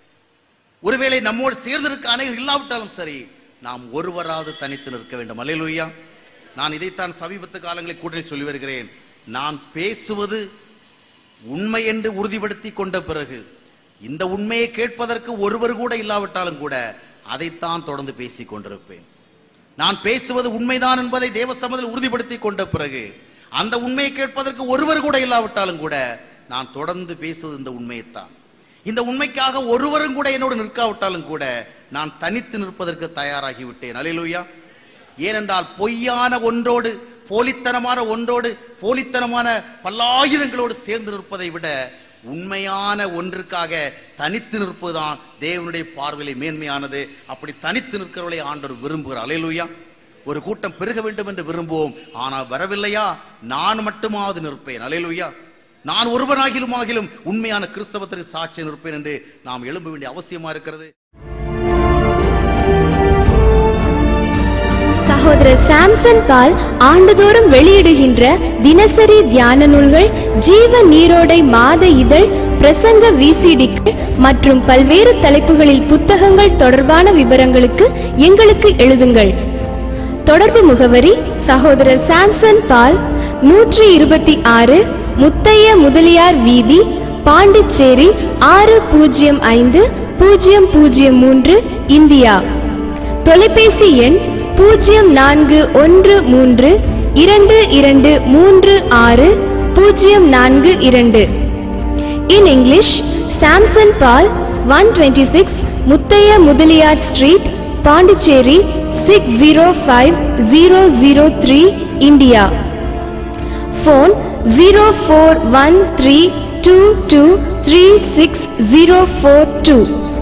ஒருவேளை நம்மோடு சேர்ந்திருக்க அநேகர் இல்லாவிட்டாலும் சரி நாம் ஒருவராவது தனித்து நிற்க வேண்டும் அல்லேலூயா நான் இதைத்தான் சமீபத்து காலங்களில் கூட்டணி சொல்லி வருகிறேன் நான் பேசுவது உண்மை என்று உறுதிப்படுத்தி கொண்ட பிறகு இந்த உண்மையை கேட்பதற்கு ஒருவர் கூட இல்லாவிட்டாலும் கூட அதைத்தான் தொடர்ந்து பேசிக் கொண்டிருப்பேன் நான் பேசுவது உண்மைதான் என்பதை தேவ சமதில் உறுதிப்படுத்தி கொண்ட பிறகு அந்த உண்மையை கேட்பதற்கு ஒருவர் கூட இல்லாவிட்டாலும் கூட நான் தொடர்ந்து பேசுவது இந்த உண்மையைத்தான் இந்த உண்மைக்காக ஒருவரும் கூட என்னோடு நிற்காவிட்டாலும் கூட நான் தனித்து நிற்பதற்கு தயாராகி விட்டேன் அலையிலுயா ஏனென்றால் பொய்யான ஒன்றோடு போலித்தனமான ஒன்றோடு போலித்தனமான பல்லாயிரங்களோடு சேர்ந்து நிற்பதை விட உண்மையான ஒன்றுக்காக தனித்து நிற்பதுதான் தேவனுடைய பார்வையிலே மேன்மையானது அப்படி தனித்து நிற்கிறவளை ஆண்டவர் விரும்புகிறார் அலையலுயா ஒரு கூட்டம் பெருக வேண்டும் என்று விரும்புவோம் ஆனால் வரவில்லையா நான் மட்டுமாவது நிற்பேன் அலையலுயா நான் ஒருவனாகிலும் ஆகிலும் உண்மையான கிறிஸ்தவத்திற்கு சாட்சி நிற்பேன் என்று நாம் எழும்ப வேண்டிய அவசியமா இருக்கிறது சகோதரர் சாம்சன் பால் ஆண்டுதோறும் வெளியிடுகின்ற தினசரி தியான நூல்கள் ஜீவ நீரோடை மாத இதழ் பிரசங்க விசிடிக்கள் மற்றும் பல்வேறு தலைப்புகளில் புத்தகங்கள் தொடர்பான விவரங்களுக்கு எங்களுக்கு எழுதுங்கள் தொடர்பு முகவரி சகோதரர் சாம்சன் பால் நூற்றி இருபத்தி ஆறு முத்தைய முதலியார் வீதி பாண்டிச்சேரி ஆறு பூஜ்ஜியம் ஐந்து பூஜ்ஜியம் பூஜ்ஜியம் மூன்று இந்தியா தொலைபேசி எண் பூஜ்ஜியம் நான்கு ஒன்று மூன்று இரண்டு இரண்டு மூன்று ஆறு பூஜ்ஜியம் நான்கு இரண்டு in English Samson Paul one twenty six Muthaiya Mudaliar street Pondicherry six zero five zero zero three India phone zero four one three two two three six zero four two